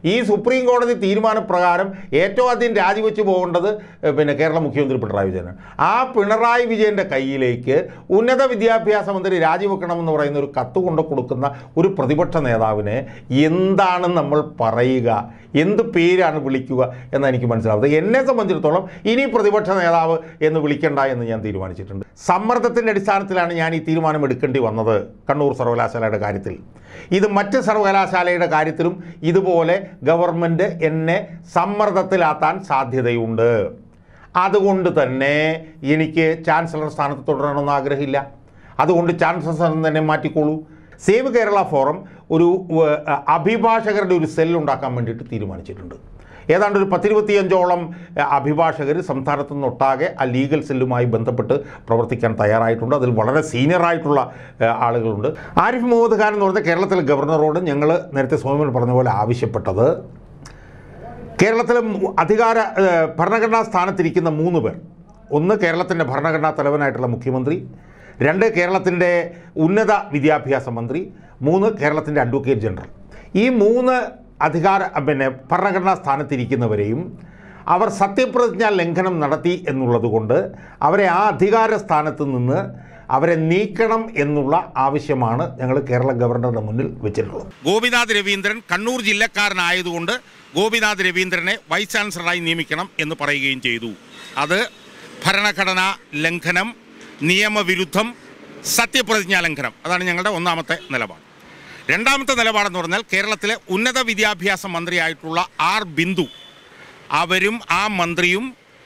ഈ സുപ്രീം കോടതി തീരുമാനപ്രകാരം ഏറ്റവും ആദ്യം രാജിവെച്ച് പോകേണ്ടത് ഏഹ്, പിന്നെ കേരള മുഖ്യമന്ത്രി പിണറായി വിജയനാണ് ആ പിണറായി വിജയൻ്റെ കയ്യിലേക്ക് ഉന്നത വിദ്യാഭ്യാസ മന്ത്രി രാജിവെക്കണമെന്ന് പറയുന്ന ഒരു കത്ത് കൊണ്ട് കൊടുക്കുന്ന ഒരു പ്രതിപക്ഷ നേതാവിനെ എന്താണ് നമ്മൾ പറയുക എന്ത് പേരാണ് വിളിക്കുക എന്ന് എനിക്ക് മനസ്സിലാവുന്നത് എന്നെ സംബന്ധിച്ചിടത്തോളം ഇനി പ്രതിപക്ഷ നേതാവ് എന്ന് വിളിക്കണ്ട എന്ന് ഞാൻ തീരുമാനിച്ചിട്ടുണ്ട് സമ്മർദ്ദത്തിൻ്റെ അടിസ്ഥാനത്തിലാണ് ഞാൻ ഈ തീരുമാനം എടുക്കേണ്ടി വന്നത് കണ്ണൂർ സർവകലാശാലയുടെ കാര്യത്തിൽ ഇത് മറ്റ് സർവകലാശാലയുടെ കാര്യത്തിലും ഇതുപോലെ ഗവൺമെൻറ് എന്നെ സമ്മർദ്ദത്തിലാത്താൻ സാധ്യതയുണ്ട് അതുകൊണ്ട് തന്നെ എനിക്ക് ചാൻസലർ സ്ഥാനത്ത് തുടരണമെന്ന് ആഗ്രഹമില്ല അതുകൊണ്ട് ചാൻസലർ സ്ഥാനം തന്നെ മാറ്റിക്കോളൂ സേവ് കേരള ഫോറം ഒരു ഏഹ്, അഭിഭാഷകരുടെ ഒരു സെൽ ഉണ്ടാക്കാൻ വേണ്ടിയിട്ട് തീരുമാനിച്ചിട്ടുണ്ട് ഏതാണ്ട് ഒരു പത്തിരുപത്തിയഞ്ചോളം ഏഹ്, അഭിഭാഷകർ സംസ്ഥാനത്തു നിന്നൊട്ടാകെ ആ ലീഗൽ സെല്ലുമായി ബന്ധപ്പെട്ട് പ്രവർത്തിക്കാൻ തയ്യാറായിട്ടുണ്ട് അതിൽ വളരെ സീനിയറായിട്ടുള്ള ഏഹ്, ആളുകളുണ്ട് ആരിഫ് മുഹമ്മദ് ഖാൻ എന്ന് പറഞ്ഞ കേരളത്തിലെ ഗവർണറോട് ഞങ്ങൾ നേരത്തെ സോമൻ പറഞ്ഞ പോലെ ആവശ്യപ്പെട്ടത് കേരളത്തിലെ മു- അധികാര ഏഹ്, ഭരണഘടനാ സ്ഥാനത്തിരിക്കുന്ന മൂന്ന് പേർ ഒന്ന് കേരളത്തിൻ്റെ ഭരണഘടനാ തലവനായിട്ടുള്ള മുഖ്യമന്ത്രി രണ്ട് കേരളത്തിൻ്റെ ഉന്നത വിദ്യാഭ്യാസ മന്ത്രി മൂന്ന് കേരളത്തിൻ്റെ അഡ്വക്കേറ്റ് ജനറൽ ഈ മൂന്ന് അധികാര പിന്നെ ഭരണഘടനാ സ്ഥാനത്തിരിക്കുന്നവരെയും അവർ സത്യപ്രതിജ്ഞാ ലംഘനം നടത്തി എന്നുള്ളതുകൊണ്ട് അവരെ ആ അധികാര സ്ഥാനത്ത് നിന്ന് അവരെ നീക്കണം എന്നുള്ള ആവശ്യമാണ് ഞങ്ങൾ കേരള ഗവർണറുടെ മുന്നിൽ വെച്ചിട്ടുള്ളത് ഗോപിനാഥ് രവീന്ദ്രൻ കണ്ണൂർ ജില്ലക്കാരനായതുകൊണ്ട് ഗോപിനാഥ് രവീന്ദ്രനെ വൈസ് ചാൻസലറായി നിയമിക്കണം എന്ന് പറയുകയും ചെയ്തു അത് ഭരണഘടനാ ലംഘനം നിയമവിരുദ്ധം സത്യപ്രതിജ്ഞാ ലംഘനം അതാണ് ഞങ്ങളുടെ ഒന്നാമത്തെ നിലപാട് രണ്ടാമത്തെ നിലപാടെന്ന് പറഞ്ഞാൽ കേരളത്തിലെ ഉന്നത വിദ്യാഭ്യാസ മന്ത്രിയായിട്ടുള്ള ആർ ബിന്ദു അവരും ആ മന്ത്രിയും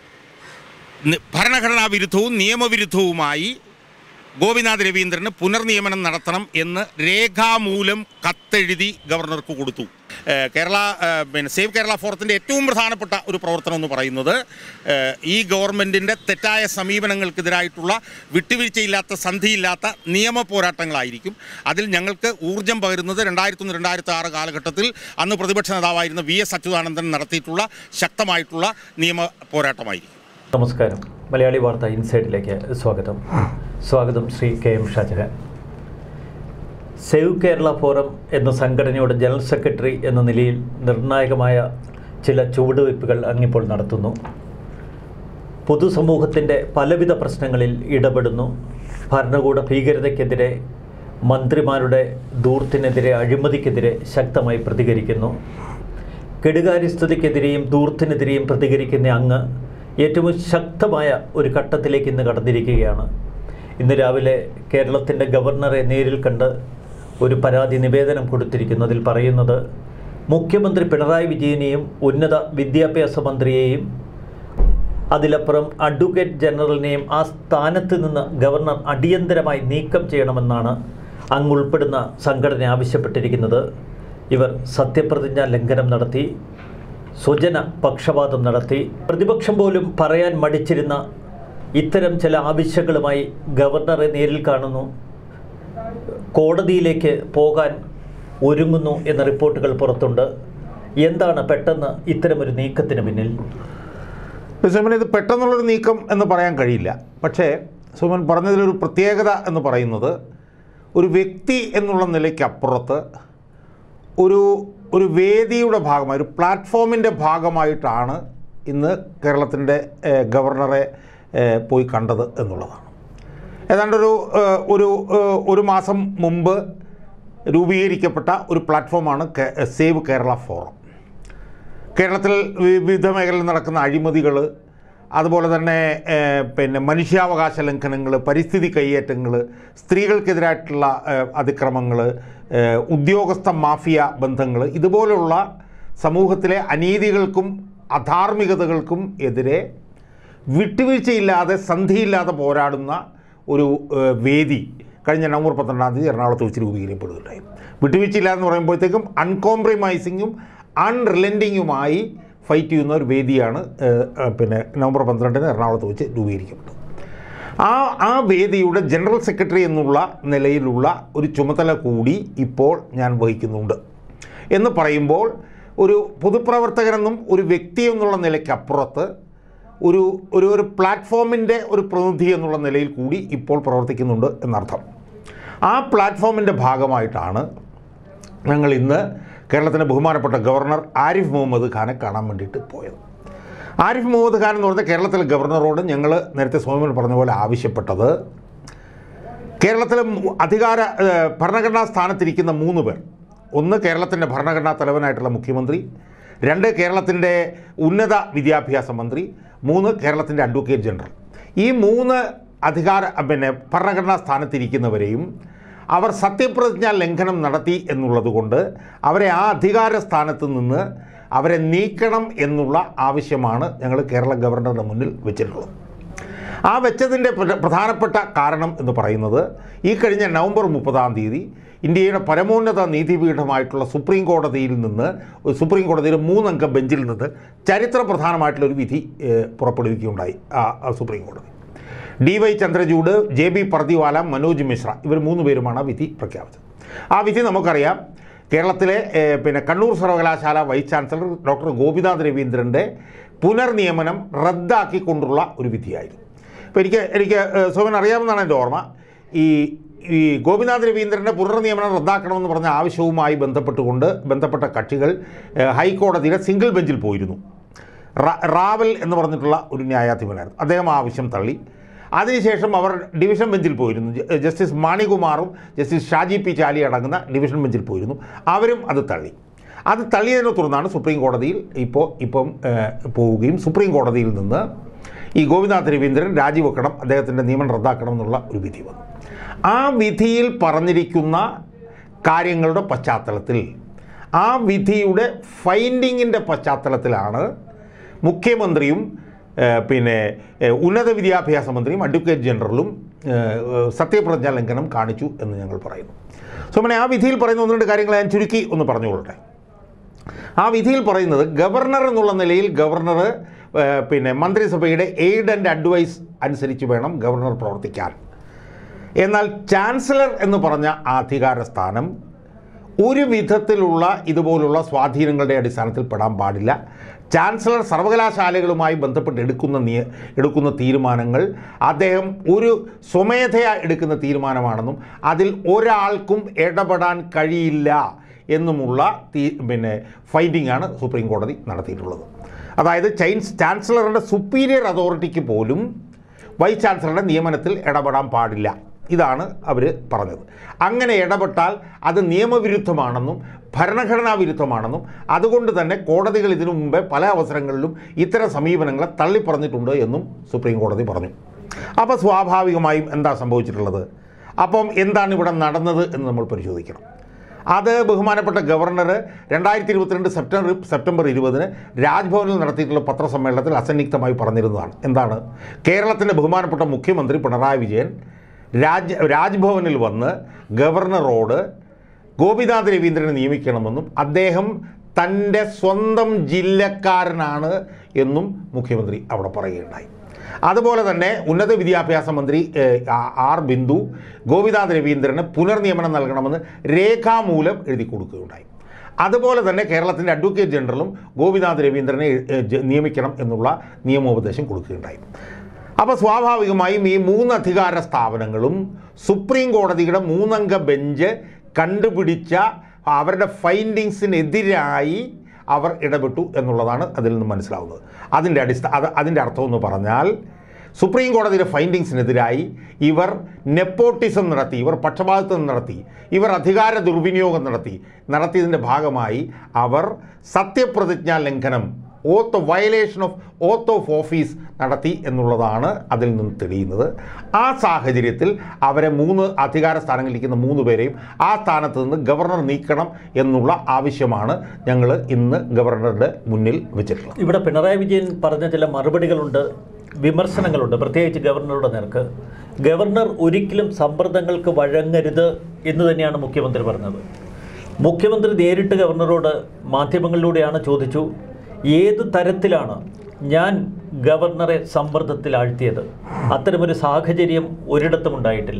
നി- ഭരണഘടനാ വിരുദ്ധവും നിയമവിരുദ്ധവുമായി ഗോപിനാഥ് രവീന്ദ്രന് പുനർനിയമനം നടത്തണം എന്ന് രേഖാമൂലം കത്തെഴുതി ഗവർണർക്ക് കൊടുത്തു ഏഹ് കേരള ഏഹ് പിന്നെ സേവ് കേരള ഫോറത്തിൻ്റെ ഏറ്റവും പ്രധാനപ്പെട്ട ഒരു പ്രവർത്തനം എന്ന് പറയുന്നത് ഏഹ് ഈ ഗവൺമെൻറ്റിൻ്റെ തെറ്റായ സമീപനങ്ങൾക്കെതിരായിട്ടുള്ള വിട്ടുവീഴ്ചയില്ലാത്ത സന്ധിയില്ലാത്ത നിയമ പോരാട്ടങ്ങളായിരിക്കും അതിൽ ഞങ്ങൾക്ക് ഊർജം പകരുന്നത് രണ്ടായിരത്തി ഒന്ന് രണ്ടായിരത്തി ആറ് കാലഘട്ടത്തിൽ അന്ന് പ്രതിപക്ഷ നേതാവായിരുന്ന വി എസ് അച്യുതാനന്ദൻ നടത്തിയിട്ടുള്ള ശക്തമായിട്ടുള്ള നിയമ പോരാട്ടമായിരിക്കും നമസ്കാരം മലയാളി വാർത്ത ഇൻസൈഡിലേക്ക് സ്വാഗതം സ്വാഗതം Shri K M Shajahan save Kerala forum എന്ന സംഘടനയുടെ ജനറൽ സെക്രട്ടറി എന്ന നിലയിൽ നിർണായകമായ ചില ചുവടുവയ്പ്പുകൾ അങ്ങിപ്പോൾ നടത്തുന്നു പൊതുസമൂഹത്തിൻ്റെ പലവിധ പ്രശ്നങ്ങളിൽ ഇടപെടുന്നു ഭരണകൂട ഭീകരതയ്ക്കെതിരെ മന്ത്രിമാരുടെ ദൂർത്തിനെതിരെ അഴിമതിക്കെതിരെ ശക്തമായി പ്രതികരിക്കുന്നു കെടുകാര്യസ്ഥതയ്ക്കെതിരെയും ദൂർത്തിനെതിരെയും പ്രതികരിക്കുന്ന അങ്ങ് ഏറ്റവും ശക്തമായ ഒരു ഘട്ടത്തിലേക്ക് ഇന്ന് കടന്നിരിക്കുകയാണ് ഇന്ന് രാവിലെ കേരളത്തിൻ്റെ ഗവർണറെ നേരിൽ കണ്ട് ഒരു പരാതി നിവേദനം കൊടുത്തിരിക്കുന്നു അതിൽ പറയുന്നത് മുഖ്യമന്ത്രി പിണറായി വിജയനെയും ഉന്നത വിദ്യാഭ്യാസ മന്ത്രിയെയും അതിലപ്പുറം അഡ്വക്കേറ്റ് ജനറലിനെയും ആ സ്ഥാനത്ത് നിന്ന് ഗവർണർ അടിയന്തരമായി നീക്കം ചെയ്യണമെന്നാണ് അങ്ങ് ഉൾപ്പെടുന്ന സംഘടന ആവശ്യപ്പെട്ടിരിക്കുന്നത് ഇവർ സത്യപ്രതിജ്ഞാ ലംഘനം നടത്തി സ്വജന പക്ഷപാതം നടത്തി പ്രതിപക്ഷം പോലും പറയാൻ മടിച്ചിരുന്ന ഇത്തരം ചില ആവശ്യങ്ങളുമായി ഗവർണറെ നേരിൽ കാണുന്നു കോടതിയിലേക്ക് പോകാൻ ഒരുങ്ങുന്നു എന്ന റിപ്പോർട്ടുകൾ പുറത്തുണ്ട് എന്താണ് പെട്ടെന്ന് ഇത്തരമൊരു നീക്കത്തിന് പിന്നിൽ സുമൻ ഇത് പെട്ടെന്നുള്ളൊരു നീക്കം എന്ന് പറയാൻ കഴിയില്ല പക്ഷേ സുമൻ പറഞ്ഞതിലൊരു പ്രത്യേകത എന്ന് പറയുന്നത് ഒരു വ്യക്തി എന്നുള്ള നിലയ്ക്കപ്പുറത്ത് ഒരു ഒരു വേദിയുടെ ഭാഗമായി ഒരു പ്ലാറ്റ്ഫോമിൻ്റെ ഭാഗമായിട്ടാണ് ഇന്ന് കേരളത്തിൻ്റെ ഏഹ്, ഗവർണറെ ഏഹ്, പോയി കണ്ടത് എന്നുള്ളതാണ് ഏതാണ്ടൊരു ഏഹ്, ഒരു ഏഹ്, ഒരു മാസം മുമ്പ് രൂപീകരിക്കപ്പെട്ട ഒരു പ്ലാറ്റ്ഫോമാണ് കേ- സേവ് കേരള ഫോറം കേരളത്തിൽ വിവിധ മേഖലയിൽ നടക്കുന്ന അഴിമതികൾ അതുപോലെ തന്നെ ഏഹ്, പിന്നെ മനുഷ്യാവകാശ ലംഘനങ്ങൾ പരിസ്ഥിതി കയ്യേറ്റങ്ങൾ സ്ത്രീകൾക്കെതിരായിട്ടുള്ള ഏഹ്, അതിക്രമങ്ങൾ ഏഹ്, ഉദ്യോഗസ്ഥ മാഫിയ ബന്ധങ്ങൾ ഇതുപോലുള്ള സമൂഹത്തിലെ അനീതികൾക്കും അധാർമികതകൾക്കും എതിരെ വിട്ടുവീഴ്ചയില്ലാതെ സന്ധിയില്ലാതെ പോരാടുന്ന ഒരു ഏഹ്, വേദി കഴിഞ്ഞ നവംബർ പന്ത്രണ്ടാം തീയതി എറണാകുളത്ത് വെച്ച് രൂപീകരിക്കപ്പെടുകയുണ്ടായി വിട്ടുവീഴ്ചയില്ല എന്ന് പറയുമ്പോഴത്തേക്കും അൺകോംപ്രമൈസിങ്ങും അൺറിലൻഡിങ്ങുമായി ഫൈറ്റ് ചെയ്യുന്ന ഒരു വേദിയാണ് ഏഹ്, ഏഹ്, പിന്നെ നവംബർ പന്ത്രണ്ടിന് എറണാകുളത്ത് വെച്ച് രൂപീകരിക്കപ്പെട്ടത് ആ ആ വേദിയുടെ ജനറൽ സെക്രട്ടറി എന്നുള്ള നിലയിലുള്ള ഒരു ചുമതല കൂടി ഇപ്പോൾ ഞാൻ വഹിക്കുന്നുണ്ട് എന്ന് പറയുമ്പോൾ ഒരു പൊതുപ്രവർത്തകനെന്നും ഒരു വ്യക്തി എന്നുള്ള നിലയ്ക്കപ്പുറത്ത് ഒരു ഒരു ഒരു പ്ലാറ്റ്ഫോമിൻ്റെ ഒരു പ്രതിനിധി എന്നുള്ള നിലയിൽ കൂടി ഇപ്പോൾ പ്രവർത്തിക്കുന്നുണ്ട് എന്നർത്ഥം ആ പ്ലാറ്റ്ഫോമിൻ്റെ ഭാഗമായിട്ടാണ് ഞങ്ങൾ ഇന്ന് കേരളത്തിൻ്റെ ബഹുമാനപ്പെട്ട ഗവർണർ ആരിഫ് മുഹമ്മദ് ഖാനെ കാണാൻ വേണ്ടിയിട്ട് പോയത് ആരിഫ് മുഹമ്മദ് ഖാൻ എന്ന് പറഞ്ഞാൽ കേരളത്തിലെ ഗവർണറോട് ഞങ്ങൾ നേരത്തെ സോമൻ പറഞ്ഞ പോലെ ആവശ്യപ്പെട്ടത് കേരളത്തിലെ മു- അധികാര ഏഹ്, ഭരണഘടനാ സ്ഥാനത്തിരിക്കുന്ന മൂന്ന് പേർ ഒന്ന് കേരളത്തിൻ്റെ ഭരണഘടനാ തലവനായിട്ടുള്ള മുഖ്യമന്ത്രി രണ്ട് കേരളത്തിൻ്റെ ഉന്നത വിദ്യാഭ്യാസ മന്ത്രി മൂന്ന് കേരളത്തിൻ്റെ അഡ്വക്കേറ്റ് ജനറൽ ഈ മൂന്ന് അധികാര പിന്നെ ഭരണഘടനാ സ്ഥാനത്തിരിക്കുന്നവരെയും അവർ സത്യപ്രതിജ്ഞാ ലംഘനം നടത്തി എന്നുള്ളത് കൊണ്ട് അവരെ ആ അധികാര സ്ഥാനത്ത് നിന്ന് അവരെ നീക്കണം എന്നുള്ള ആവശ്യമാണ് ഞങ്ങൾ കേരള ഗവർണറുടെ മുന്നിൽ വെച്ചിട്ടുള്ളത് ആ വെച്ചതിൻ്റെ പ്ര- പ്രധാനപ്പെട്ട കാരണം എന്ന് പറയുന്നത് ഈ കഴിഞ്ഞ നവംബർ മുപ്പതാം തീയതി ഇന്ത്യയുടെ പരമോന്നത നീതിപീഠമായിട്ടുള്ള സുപ്രീം കോടതിയിൽ നിന്ന് സുപ്രീം കോടതിയിലെ മൂന്നംഗ ബെഞ്ചിൽ നിന്ന് ചരിത്ര പ്രധാനമായിട്ടുള്ളൊരു വിധി ഏഹ്, പുറപ്പെടുവിക്കുകയുണ്ടായി ആ ആ സുപ്രീം കോടതി D Y Chandrachud J B Pardiwala Manoj Mishra ഇവർ മൂന്ന് പേരുമാണ് ആ വിധി പ്രഖ്യാപിച്ചത് ആ വിധി നമുക്കറിയാം കേരളത്തിലെ ഏഹ്, പിന്നെ കണ്ണൂർ സർവകലാശാല വൈസ് ചാൻസലർ ഡോക്ടർ ഗോപിനാഥ് രവീന്ദ്രൻ്റെ പുനർനിയമനം റദ്ദാക്കിക്കൊണ്ടുള്ള ഒരു വിധിയായിരുന്നു ഇപ്പോൾ എനിക്ക് എനിക്ക് ഏഹ്, സോമൻ അറിയാമെന്നാണ് എൻ്റെ ഓർമ്മ ഈ ഈ ഗോപിനാഥ് രവീന്ദ്രൻ്റെ പുനർനിയമനം റദ്ദാക്കണമെന്ന് പറഞ്ഞ ആവശ്യവുമായി ബന്ധപ്പെട്ടുകൊണ്ട് ബന്ധപ്പെട്ട കക്ഷികൾ ഏഹ്, ഹൈക്കോടതിയിലെ സിംഗിൾ ബെഞ്ചിൽ പോയിരുന്നു റാ- റാവൽ എന്ന് പറഞ്ഞിട്ടുള്ള ഒരു ന്യായാധിപനായിരുന്നു അദ്ദേഹം ആ ആവശ്യം തള്ളി അതിനുശേഷം അവർ ഡിവിഷൻ ബെഞ്ചിൽ പോയിരുന്നു ജ- ജസ്റ്റിസ് മാണികുമാറും ജസ്റ്റിസ് ഷാജി പി ചാലി അടങ്ങുന്ന ഡിവിഷൻ ബെഞ്ചിൽ പോയിരുന്നു അവരും അത് തള്ളി അത് തള്ളിയതിനെ തുടർന്നാണ് സുപ്രീം കോടതിയിൽ ഇപ്പോൾ ഇപ്പം ഏഹ്, പോവുകയും സുപ്രീം കോടതിയിൽ നിന്ന് ഈ ഗോപിനാഥ് രവീന്ദ്രൻ രാജിവെക്കണം അദ്ദേഹത്തിൻ്റെ നിയമനം റദ്ദാക്കണം എന്നുള്ള ഒരു വിധി വന്നു ആ വിധിയിൽ പറഞ്ഞിരിക്കുന്ന കാര്യങ്ങളുടെ പശ്ചാത്തലത്തിൽ ആ വിധിയുടെ ഫൈൻഡിങ്ങിൻ്റെ പശ്ചാത്തലത്തിലാണ് മുഖ്യമന്ത്രിയും ഏഹ്, പിന്നെ ഏഹ്, ഉന്നത വിദ്യാഭ്യാസ മന്ത്രിയും അഡ്വക്കേറ്റ് ജനറലും ഏഹ്, ഏഹ്, സത്യപ്രതിജ്ഞാ ലംഘനം കാണിച്ചു എന്ന് ഞങ്ങൾ പറയുന്നു സോ അങ്ങനെ ആ വിധിയിൽ പറയുന്ന ഒന്ന് രണ്ട് കാര്യങ്ങൾ ഞാൻ ചുരുക്കി ഒന്ന് പറഞ്ഞുകൊള്ളട്ടെ ആ വിധിയിൽ പറയുന്നത് ഗവർണർ എന്നുള്ള നിലയിൽ ഗവർണർ ഏഹ്, പിന്നെ മന്ത്രിസഭയുടെ എയ്ഡ് ആൻഡ് അഡ്വൈസ് അനുസരിച്ച് വേണം ഗവർണർ പ്രവർത്തിക്കാൻ എന്നാൽ ചാൻസലർ എന്ന് പറഞ്ഞ ആ അധികാര സ്ഥാനം ഒരു വിധത്തിലുള്ള ഇതുപോലുള്ള സ്വാധീനങ്ങളുടെ അടിസ്ഥാനത്തിൽ പെടാൻ പാടില്ല ചാൻസലർ സർവകലാശാലകളുമായി ബന്ധപ്പെട്ട് എടുക്കുന്ന നിയ എടുക്കുന്ന തീരുമാനങ്ങൾ അദ്ദേഹം ഒരു സ്വമേധയാ എടുക്കുന്ന തീരുമാനമാണെന്നും അതിൽ ഒരാൾക്കും ഇടപെടാൻ കഴിയില്ല എന്നുമുള്ള തീ പിന്നെ ഫൈൻഡിംഗ് ആണ് സുപ്രീം കോടതി നടത്തിയിട്ടുള്ളത് അതായത് ചൈൻസ് ചാൻസലറുടെ സുപ്പീരിയർ അതോറിറ്റിക്ക് പോലും വൈസ് ചാൻസലറുടെ നിയമനത്തിൽ ഇടപെടാൻ പാടില്ല ഇതാണ് അവർ പറഞ്ഞത് അങ്ങനെ ഇടപെട്ടാൽ അത് നിയമവിരുദ്ധമാണെന്നും ഭരണഘടനാ വിരുദ്ധമാണെന്നും അതുകൊണ്ട് തന്നെ കോടതികൾ ഇതിനു മുമ്പേ പല അവസരങ്ങളിലും ഇത്തരം സമീപനങ്ങളെ തള്ളിപ്പറഞ്ഞിട്ടുണ്ട് എന്നും സുപ്രീം കോടതി പറഞ്ഞു അപ്പോൾ സ്വാഭാവികമായും എന്താ സംഭവിച്ചിട്ടുള്ളത് അപ്പം എന്താണ് ഇവിടെ നടന്നത് എന്ന് നമ്മൾ പരിശോധിക്കണം അത് ബഹുമാനപ്പെട്ട ഗവർണർ രണ്ടായിരത്തി ഇരുപത്തിരണ്ട് സെപ്റ്റംബർ സെപ്റ്റംബർ ഇരുപതിന് രാജ്ഭവനിൽ നടത്തിയിട്ടുള്ള പത്രസമ്മേളനത്തിൽ അസന്നിഗ്ധമായി പറഞ്ഞിരുന്നതാണ് എന്താണ് കേരളത്തിൻ്റെ ബഹുമാനപ്പെട്ട മുഖ്യമന്ത്രി പിണറായി വിജയൻ രാജ് രാജ്ഭവനിൽ വന്ന് ഗവർണറോട് ഗോപിനാഥ് രവീന്ദ്രനെ നിയമിക്കണമെന്നും അദ്ദേഹം തൻ്റെ സ്വന്തം ജില്ലക്കാരനാണ് എന്നും മുഖ്യമന്ത്രി അവിടെ പറയുകയുണ്ടായി അതുപോലെ തന്നെ ഉന്നത വിദ്യാഭ്യാസ മന്ത്രി ഏഹ്, ആ- ആർ ബിന്ദു ഗോപിനാഥ് രവീന്ദ്രന് പുനർനിയമനം നൽകണമെന്ന് രേഖാമൂലം എഴുതി കൊടുക്കുകയുണ്ടായി അതുപോലെ തന്നെ കേരളത്തിൻ്റെ അഡ്വക്കേറ്റ് ജനറലും ഗോപിനാഥ് രവീന്ദ്രനെ ഏഹ്, ജ- നിയമിക്കണം എന്നുള്ള നിയമോപദേശം കൊടുക്കുകയുണ്ടായി അപ്പോൾ സ്വാഭാവികമായും ഈ മൂന്ന് അധികാര സ്ഥാപനങ്ങളും സുപ്രീം കോടതിയുടെ മൂന്നംഗ ബെഞ്ച് കണ്ടുപിടിച്ച അവരുടെ ഫൈൻഡിങ്സിനെതിരായി അവർ ഇടപെട്ടു എന്നുള്ളതാണ് അതിൽ നിന്ന് മനസ്സിലാവുന്നത് അതിൻ്റെ അടിസ്ഥാന അത് അതിൻ്റെ അർത്ഥം എന്ന് പറഞ്ഞാൽ സുപ്രീം കോടതിയുടെ ഫൈൻഡിങ്സിനെതിരായി ഇവർ നെപ്പോട്ടിസം നടത്തി ഇവർ പക്ഷപാതിത്വം നടത്തി ഇവർ അധികാര ദുർവിനിയോഗം നടത്തി നടത്തിയതിൻ്റെ ഭാഗമായി അവർ സത്യപ്രതിജ്ഞാ ലംഘനം oath violation of oath of office നടത്തി എന്നുള്ളതാണ് അതിൽ നിന്ന് തെളിയുന്നത് ആ സാഹചര്യത്തിൽ അവരെ മൂന്ന് അധികാര സ്ഥാനങ്ങളിരിക്കുന്ന മൂന്ന് പേരെയും ആ സ്ഥാനത്ത് നിന്ന് ഗവർണർ നീക്കണം എന്നുള്ള ആവശ്യമാണ് ഞങ്ങൾ ഇന്ന് ഗവർണറുടെ മുന്നിൽ വെച്ചിട്ടുള്ളത് ഇവിടെ പിണറായി വിജയൻ പറഞ്ഞ ചില മറുപടികളുണ്ട് വിമർശനങ്ങളുണ്ട് പ്രത്യേകിച്ച് ഗവർണറുടെ നേർക്ക് ഗവർണർ ഒരിക്കലും സമ്മർദ്ദങ്ങൾക്ക് വഴങ്ങരുത് എന്ന് തന്നെയാണ് മുഖ്യമന്ത്രി പറഞ്ഞത് മുഖ്യമന്ത്രി നേരിട്ട് ഗവർണറോട് മാധ്യമങ്ങളിലൂടെയാണ് ചോദിച്ചു ഏത് തരത്തിലാണ് ഞാൻ ഗവർണറെ സമ്മർദ്ദത്തിൽ ആഴ്ത്തിയത് അത്തരമൊരു സാഹചര്യം ഒരിടത്തും ഉണ്ടായിട്ടില്ല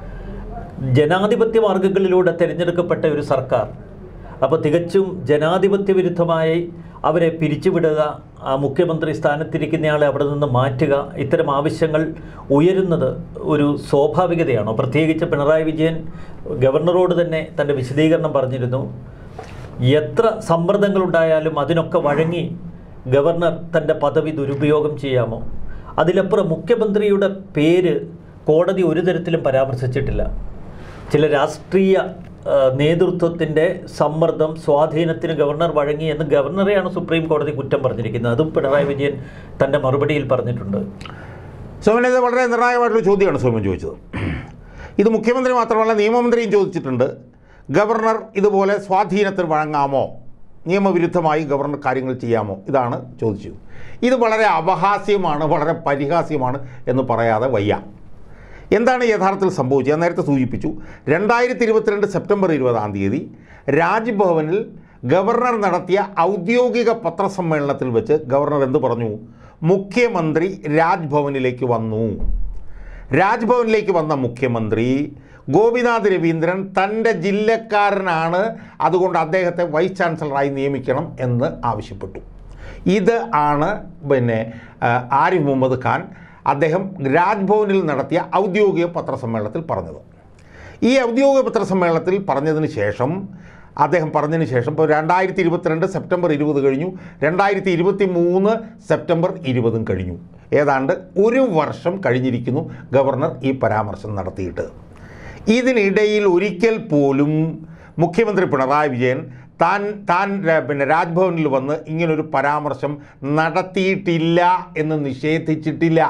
ജനാധിപത്യ മാർഗങ്ങളിലൂടെ തിരഞ്ഞെടുക്കപ്പെട്ട ഒരു സർക്കാർ അപ്പോൾ തികച്ചും ജനാധിപത്യ വിരുദ്ധമായി അവരെ പിരിച്ചുവിടുക ആ മുഖ്യമന്ത്രി സ്ഥാനത്തിരിക്കുന്നയാളെ അവിടെ നിന്ന് മാറ്റുക ഇത്തരം ആവശ്യങ്ങൾ ഉയരുന്നത് ഒരു സ്വാഭാവികതയാണോ പ്രത്യേകിച്ച് പിണറായി വിജയൻ ഗവർണറോട് തന്നെ തൻ്റെ വിശദീകരണം പറഞ്ഞിരുന്നു എത്ര സമ്മർദ്ദങ്ങളുണ്ടായാലും അതിനൊക്കെ വഴങ്ങി ഗവർണർ തൻ്റെ പദവി ദുരുപയോഗം ചെയ്യാമോ അതിലപ്പുറം മുഖ്യമന്ത്രിയുടെ പേര് കോടതി ഒരു തരത്തിലും പരാമർശിച്ചിട്ടില്ല ചില രാഷ്ട്രീയ ആ, നേതൃത്വത്തിൻ്റെ സമ്മർദ്ദം സ്വാധീനത്തിന് ഗവർണർ വഴങ്ങി എന്ന് ഗവർണറെയാണ് സുപ്രീം കോടതി കുറ്റം പറഞ്ഞിരിക്കുന്നത് അതും പിണറായി വിജയൻ തൻ്റെ മറുപടിയിൽ പറഞ്ഞിട്ടുണ്ട് സോമൻ ഇത് വളരെ നിർണായകമായിട്ടുള്ള ചോദ്യമാണ് സോമൻ ചോദിച്ചത് ഇത് മുഖ്യമന്ത്രി മാത്രമല്ല നിയമമന്ത്രിയും ചോദിച്ചിട്ടുണ്ട് ഗവർണർ ഇതുപോലെ സ്വാധീനത്തിന് വഴങ്ങാമോ നിയമവിരുദ്ധമായി ഗവർണർ കാര്യങ്ങൾ ചെയ്യാമോ ഇതാണ് ചോദിച്ചത് ഇത് വളരെ അപഹാസ്യമാണ് വളരെ പരിഹാസ്യമാണ് എന്ന് പറയാതെ വയ്യ എന്താണ് യഥാർത്ഥത്തിൽ സംഭവിച്ചത് ഞാൻ നേരത്തെ സൂചിപ്പിച്ചു രണ്ടായിരത്തി ഇരുപത്തിരണ്ട് സെപ്റ്റംബർ ഇരുപതാം തീയതി രാജ്ഭവനിൽ ഗവർണർ നടത്തിയ ഔദ്യോഗിക പത്രസമ്മേളനത്തിൽ വെച്ച് ഗവർണർ എന്ത് പറഞ്ഞു മുഖ്യമന്ത്രി രാജ്ഭവനിലേക്ക് വന്നു രാജ്ഭവനിലേക്ക് വന്ന മുഖ്യമന്ത്രി ഗോപിനാഥ് രവീന്ദ്രൻ തൻ്റെ ജില്ലക്കാരനാണ് അതുകൊണ്ട് അദ്ദേഹത്തെ വൈസ് ചാൻസലറായി നിയമിക്കണം എന്ന് ആവശ്യപ്പെട്ടു ഇത് ആണ് പിന്നെ ആ, ആരിഫ് മുഹമ്മദ് ഖാൻ അദ്ദേഹം രാജ്ഭവനിൽ നടത്തിയ ഔദ്യോഗിക പത്രസമ്മേളനത്തിൽ പറഞ്ഞത് ഈ ഔദ്യോഗിക പത്രസമ്മേളനത്തിൽ പറഞ്ഞതിന് ശേഷം അദ്ദേഹം പറഞ്ഞതിന് ശേഷം ഇപ്പോൾ രണ്ടായിരത്തി ഇരുപത്തിരണ്ട് സെപ്റ്റംബർ ഇരുപത് കഴിഞ്ഞു രണ്ടായിരത്തി ഇരുപത്തി മൂന്ന് സെപ്റ്റംബർ ഇരുപതും കഴിഞ്ഞു ഏതാണ്ട് ഒരു വർഷം കഴിഞ്ഞിരിക്കുന്നു ഗവർണർ ഈ പരാമർശം നടത്തിയിട്ട് ഇതിനിടയിൽ ഒരിക്കൽ പോലും മുഖ്യമന്ത്രി പിണറായി വിജയൻ താൻ താൻ ര- പിന്നെ രാജ്ഭവനിൽ വന്ന് ഇങ്ങനൊരു പരാമർശം നടത്തിയിട്ടില്ല എന്ന് നിഷേധിച്ചിട്ടില്ല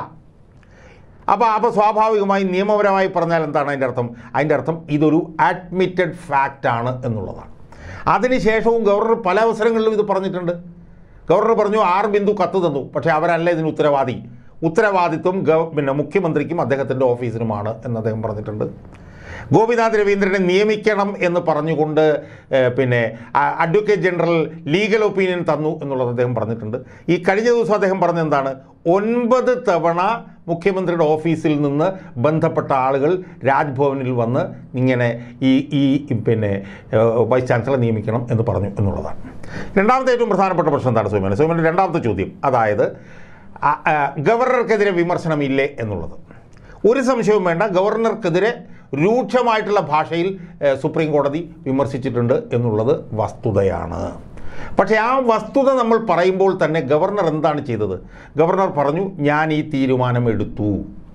അപ്പോൾ അപ്പോൾ സ്വാഭാവികമായി നിയമപരമായി പറഞ്ഞാൽ എന്താണ് അതിൻ്റെ അർത്ഥം അതിൻ്റെ അർത്ഥം ഇതൊരു അഡ്മിറ്റഡ് ഫാക്റ്റ് ആണ് എന്നുള്ളതാണ് അതിനുശേഷവും ഗവർണർ പല അവസരങ്ങളിലും ഇത് പറഞ്ഞിട്ടുണ്ട് ഗവർണർ പറഞ്ഞു ആർ ബിന്ദു കത്ത് തന്നു പക്ഷേ അവരല്ല ഇതിന് ഉത്തരവാദി ഉത്തരവാദിത്വം ഗവ പിന്നെ മുഖ്യമന്ത്രിക്കും അദ്ദേഹത്തിൻ്റെ ഓഫീസിനുമാണ് എന്ന് അദ്ദേഹം പറഞ്ഞിട്ടുണ്ട് ഗോപിനാഥ് രവീന്ദ്രനെ നിയമിക്കണം എന്ന് പറഞ്ഞുകൊണ്ട് ഏഹ്, പിന്നെ ആ, അഡ്വക്കേറ്റ് ജനറൽ ലീഗൽ ഒപ്പീനിയൻ തന്നു എന്നുള്ളത് അദ്ദേഹം പറഞ്ഞിട്ടുണ്ട് ഈ കഴിഞ്ഞ ദിവസം അദ്ദേഹം പറഞ്ഞ എന്താണ് ഒൻപത് തവണ മുഖ്യമന്ത്രിയുടെ ഓഫീസിൽ നിന്ന് ബന്ധപ്പെട്ട ആളുകൾ രാജ്ഭവനിൽ വന്ന് ഇങ്ങനെ ഈ ഈ പിന്നെ ഏഹ്, വൈസ് ചാൻസലറെ നിയമിക്കണം എന്ന് പറഞ്ഞു എന്നുള്ളതാണ് രണ്ടാമത്തെ ഏറ്റവും പ്രധാനപ്പെട്ട പ്രശ്നം എന്താണ് സോമൻ സോമൻ്റെ രണ്ടാമത്തെ ചോദ്യം അതായത് ആ, ആ, ഗവർണർക്കെതിരെ വിമർശനമില്ലേ എന്നുള്ളത് ഒരു സംശയവും വേണ്ട ഗവർണർക്കെതിരെ രൂക്ഷമായിട്ടുള്ള ഭാഷയിൽ ഏഹ്, സുപ്രീം കോടതി വിമർശിച്ചിട്ടുണ്ട് എന്നുള്ളത് വസ്തുതയാണ് പക്ഷേ ആ വസ്തുത നമ്മൾ പറയുമ്പോൾ തന്നെ ഗവർണർ എന്താണ് ചെയ്തത് ഗവർണർ പറഞ്ഞു ഞാൻ ഈ തീരുമാനം എടുത്തു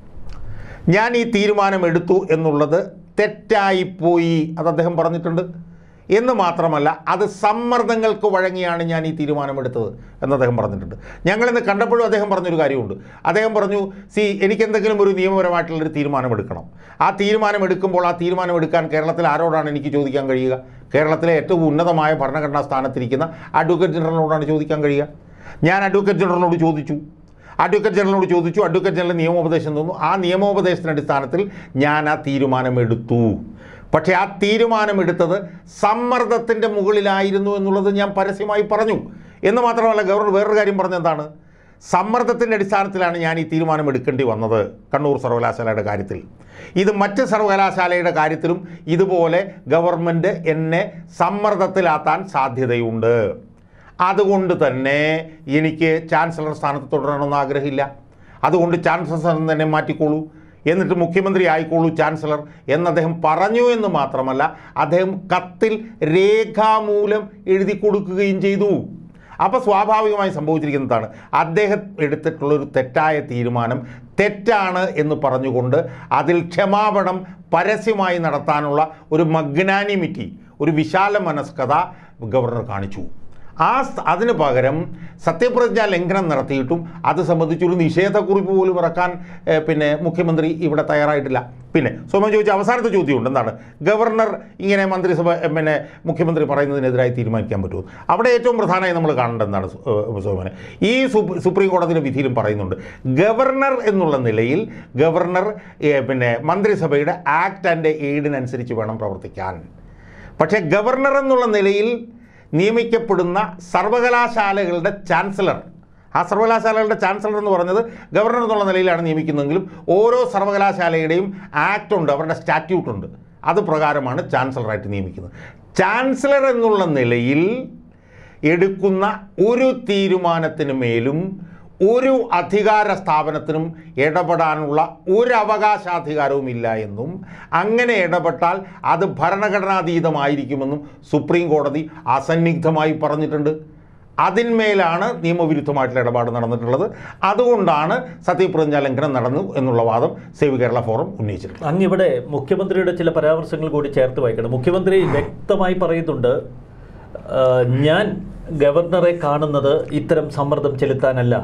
ഞാൻ ഈ തീരുമാനം എടുത്തു എന്നുള്ളത് തെറ്റായിപ്പോയി അത് അദ്ദേഹം പറഞ്ഞിട്ടുണ്ട് എന്ന് മാത്രമല്ല അത് സമ്മർദ്ദങ്ങൾക്ക് വഴങ്ങിയാണ് ഞാൻ ഈ തീരുമാനമെടുത്തത് എന്ന് അദ്ദേഹം പറഞ്ഞിട്ടുണ്ട് ഞങ്ങളിന്ന് കണ്ടപ്പോഴും അദ്ദേഹം പറഞ്ഞൊരു കാര്യമുണ്ട് അദ്ദേഹം പറഞ്ഞു സി എനിക്കെന്തെങ്കിലും ഒരു നിയമപരമായിട്ടുള്ളൊരു തീരുമാനമെടുക്കണം ആ തീരുമാനമെടുക്കുമ്പോൾ ആ തീരുമാനമെടുക്കാൻ കേരളത്തിൽ ആരോടാണ് എനിക്ക് ചോദിക്കാൻ കഴിയുക കേരളത്തിലെ ഏറ്റവും ഉന്നതമായ ഭരണഘടനാ സ്ഥാനത്തിരിക്കുന്ന അഡ്വക്കേറ്റ് ജനറലിനോടാണ് ചോദിക്കാൻ കഴിയുക ഞാൻ അഡ്വക്കേറ്റ് ജനറലിനോട് ചോദിച്ചു അഡ്വക്കേറ്റ് ജനറലിനോട് ചോദിച്ചു അഡ്വക്കേറ്റ് ജനറൽ നിയമോപദേശം തന്നു ആ നിയമോപദേശത്തിൻ്റെ അടിസ്ഥാനത്തിൽ ഞാൻ ആ തീരുമാനമെടുത്തു പക്ഷേ ആ തീരുമാനമെടുത്തത് സമ്മർദ്ദത്തിൻ്റെ മുകളിലായിരുന്നു എന്നുള്ളത് ഞാൻ പരസ്യമായി പറഞ്ഞു എന്ന് മാത്രമല്ല ഗവർണർ വേറൊരു കാര്യം പറഞ്ഞെന്താണ് സമ്മർദ്ദത്തിൻ്റെ അടിസ്ഥാനത്തിലാണ് ഞാൻ ഈ തീരുമാനം എടുക്കേണ്ടി വന്നത് കണ്ണൂർ സർവകലാശാലയുടെ കാര്യത്തിൽ ഇത് മറ്റ് സർവകലാശാലയുടെ കാര്യത്തിലും ഇതുപോലെ ഗവൺമെൻറ് എന്നെ സമ്മർദ്ദത്തിലാത്താൻ സാധ്യതയുണ്ട് അതുകൊണ്ട് തന്നെ എനിക്ക് ചാൻസലർ സ്ഥാനത്ത് തുടരണമെന്ന് ആഗ്രഹമില്ല അതുകൊണ്ട് ചാൻസലർ സ്ഥാനം തന്നെ മാറ്റിക്കോളൂ എന്നിട്ട് മുഖ്യമന്ത്രി ആയിക്കോളൂ ചാൻസലർ എന്ന് അദ്ദേഹം പറഞ്ഞു എന്ന് മാത്രമല്ല അദ്ദേഹം കത്തിൽ രേഖാമൂലം എഴുതി കൊടുക്കുകയും ചെയ്തു അപ്പോൾ സ്വാഭാവികമായി സംഭവിച്ചിരിക്കുന്നതാണ് അദ്ദേഹം എടുത്തിട്ടുള്ളൊരു തെറ്റായ തീരുമാനം തെറ്റാണ് എന്ന് പറഞ്ഞുകൊണ്ട് അതിൽ ക്ഷമാപണം പരസ്യമായി നടത്താനുള്ള ഒരു മഗ്നാനിമിറ്റി ഒരു വിശാല മനസ്കത ഗവർണർ കാണിച്ചു ആ സ്- അതിന് പകരം സത്യപ്രതിജ്ഞാ ലംഘനം നടത്തിയിട്ടും അത് സംബന്ധിച്ചൊരു നിഷേധക്കുറിപ്പ് പോലും ഇറക്കാൻ ഏഹ്, പിന്നെ മുഖ്യമന്ത്രി ഇവിടെ തയ്യാറായിട്ടില്ല പിന്നെ സോമൻ ചോദിച്ച അവസാനത്തെ ചോദ്യമുണ്ട് എന്താണ് ഗവർണർ ഇങ്ങനെ മന്ത്രിസഭ ഏഹ്, പിന്നെ മുഖ്യമന്ത്രി പറയുന്നതിനെതിരായി തീരുമാനിക്കാൻ പറ്റുമോ അവിടെ ഏറ്റവും പ്രധാനമായി നമ്മൾ കാണേണ്ടത് എന്താണ് സു- ഏഹ്, സോമനെ ഈ സുപ്- സുപ്രീം കോടതിയുടെ വിധിയിലും പറയുന്നുണ്ട് ഗവർണർ എന്നുള്ള നിലയിൽ ഗവർണർ ഏഹ്, പിന്നെ മന്ത്രിസഭയുടെ ആക്ട് ആൻഡ് എയ്ഡിനനുസരിച്ച് വേണം പ്രവർത്തിക്കാൻ പക്ഷേ ഗവർണർ എന്നുള്ള നിലയിൽ നിയമിക്കപ്പെടുന്ന സർവകലാശാലകളുടെ ചാൻസലർ ആ സർവകലാശാലകളുടെ ചാൻസലർ എന്ന് പറഞ്ഞത് ഗവർണർ എന്നുള്ള നിലയിലാണ് നിയമിക്കുന്നതെങ്കിലും ഓരോ സർവകലാശാലയുടെയും ആക്ട് ഉണ്ട് അവരുടെ സ്റ്റാറ്റ്യൂട്ട് ഉണ്ട് അത് പ്രകാരമാണ് ചാൻസലറായിട്ട് നിയമിക്കുന്നത് ചാൻസലർ എന്നുള്ള നിലയിൽ എടുക്കുന്ന ഒരു തീരുമാനത്തിന് മേലും ഒരു അധികാര സ്ഥാപനത്തിനും ഇടപെടാനുള്ള ഒരു അവകാശാധികാരവും ഇല്ല എന്നും അങ്ങനെ ഇടപെട്ടാൽ അത് ഭരണഘടനാതീതമായിരിക്കുമെന്നും സുപ്രീം കോടതി അസന്നിഗ്ധമായി പറഞ്ഞിട്ടുണ്ട് അതിന്മേലാണ് നിയമവിരുദ്ധമായിട്ടുള്ള ഇടപാട് നടന്നിട്ടുള്ളത് അതുകൊണ്ടാണ് സത്യപ്രതിജ്ഞാ ലംഘനം നടന്നു എന്നുള്ള വാദം സേവ് കേരള ഫോറം ഉന്നയിച്ചിട്ടുണ്ട് അങ്ങ് ഇവിടെ മുഖ്യമന്ത്രിയുടെ ചില പരാമർശങ്ങൾ കൂടി ചേർത്ത് വായിക്കണം മുഖ്യമന്ത്രി വ്യക്തമായി പറയുന്നുണ്ട് ആ, ഞാൻ ഗവർണറെ കാണുന്നത് ഇത്തരം സമ്മർദ്ദം ചെലുത്താനല്ല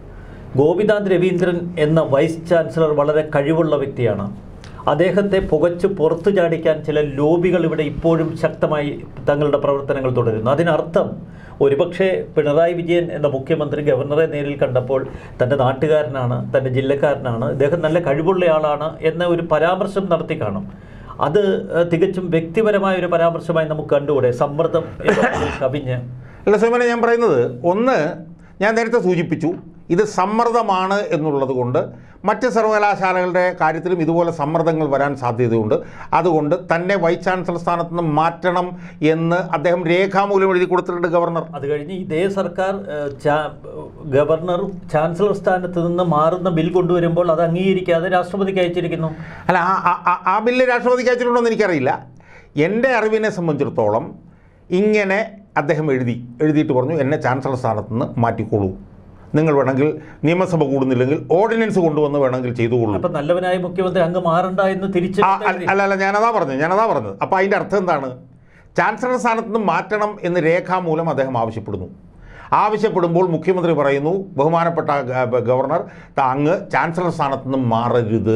ഗോപിനാഥ് രവീന്ദ്രൻ എന്ന വൈസ് ചാൻസലർ വളരെ കഴിവുള്ള വ്യക്തിയാണ് അദ്ദേഹത്തെ പുകച്ചു പുറത്തു ചാടിക്കാൻ ചില ലോബികൾ ഇവിടെ ഇപ്പോഴും ശക്തമായി തങ്ങളുടെ പ്രവർത്തനങ്ങൾ തുടരുന്നു അതിനർത്ഥം ഒരുപക്ഷെ പിണറായി വിജയൻ എന്ന മുഖ്യമന്ത്രി ഗവർണറെ നേരിൽ കണ്ടപ്പോൾ തൻ്റെ നാട്ടുകാരനാണ് തൻ്റെ ജില്ലക്കാരനാണ് ഇദ്ദേഹം നല്ല കഴിവുള്ള ആളാണ് എന്ന ഒരു പരാമർശം നടത്തി കാണും അത് ഏഹ്, തികച്ചും വ്യക്തിപരമായ ഒരു പരാമർശമായി നമുക്ക് കണ്ടുകൂടെ സമ്മർദ്ദം എന്നതിൽ കവിഞ്ഞ് അല്ല സുമന ഞാൻ പറയുന്നത് ഒന്ന് ഞാൻ നേരത്തെ സൂചിപ്പിച്ചു ഇത് സമ്മർദ്ദമാണ് എന്നുള്ളത് കൊണ്ട് മറ്റ് സർവകലാശാലകളുടെ കാര്യത്തിലും ഇതുപോലെ സമ്മർദ്ദങ്ങൾ വരാൻ സാധ്യതയുണ്ട് അതുകൊണ്ട് തന്നെ വൈസ് ചാൻസലർ സ്ഥാനത്ത് നിന്ന് മാറ്റണം എന്ന് അദ്ദേഹം രേഖാമൂലം എഴുതി കൊടുത്തിട്ടുണ്ട് ഗവർണർ അത് കഴിഞ്ഞ് ഇതേ സർക്കാർ ഏഹ്, ചാ- ഗവർണർ ചാൻസലർ സ്ഥാനത്ത് നിന്ന് മാറുന്ന ബിൽ കൊണ്ടുവരുമ്പോൾ അത് അംഗീകരിക്കാതെ രാഷ്ട്രപതിക്ക് അയച്ചിരിക്കുന്നു അല്ല ആ- ആ- ആ- ആ ബില്ല് രാഷ്ട്രപതിക്ക് അയച്ചിട്ടുണ്ടോ എന്ന് എനിക്കറിയില്ല എൻ്റെ അറിവിനെ സംബന്ധിച്ചിടത്തോളം ഇങ്ങനെ അദ്ദേഹം എഴുതി എഴുതിയിട്ട് പറഞ്ഞു എന്നെ ചാൻസലർ സ്ഥാനത്ത് നിന്ന് മാറ്റിക്കോളൂ നിങ്ങൾ വേണമെങ്കിൽ നിയമസഭ കൂടുന്നില്ലെങ്കിൽ ഓർഡിനൻസ് കൊണ്ടുവന്ന് വേണമെങ്കിൽ ചെയ്തുകൊള്ളൂ അപ്പൊ നല്ലവനായ മുഖ്യമന്ത്രി അങ്ങ് മാറണ്ട എന്ന് തിരിച്ച് ആ, അല്ല അല്ല, അല്ല ഞാനതാ പറഞ്ഞത് ഞാനതാ പറഞ്ഞത് അപ്പോൾ അതിൻ്റെ അർത്ഥം എന്താണ് ചാൻസലർ സ്ഥാനത്ത് നിന്ന് മാറ്റണം എന്ന് രേഖാമൂലം അദ്ദേഹം ആവശ്യപ്പെടുന്നു ആവശ്യപ്പെടുമ്പോൾ മുഖ്യമന്ത്രി പറയുന്നു ബഹുമാനപ്പെട്ട ഗ- ഗവർണർ ത- അങ്ങ് ചാൻസലർ സ്ഥാനത്ത് നിന്ന് മാറരുത്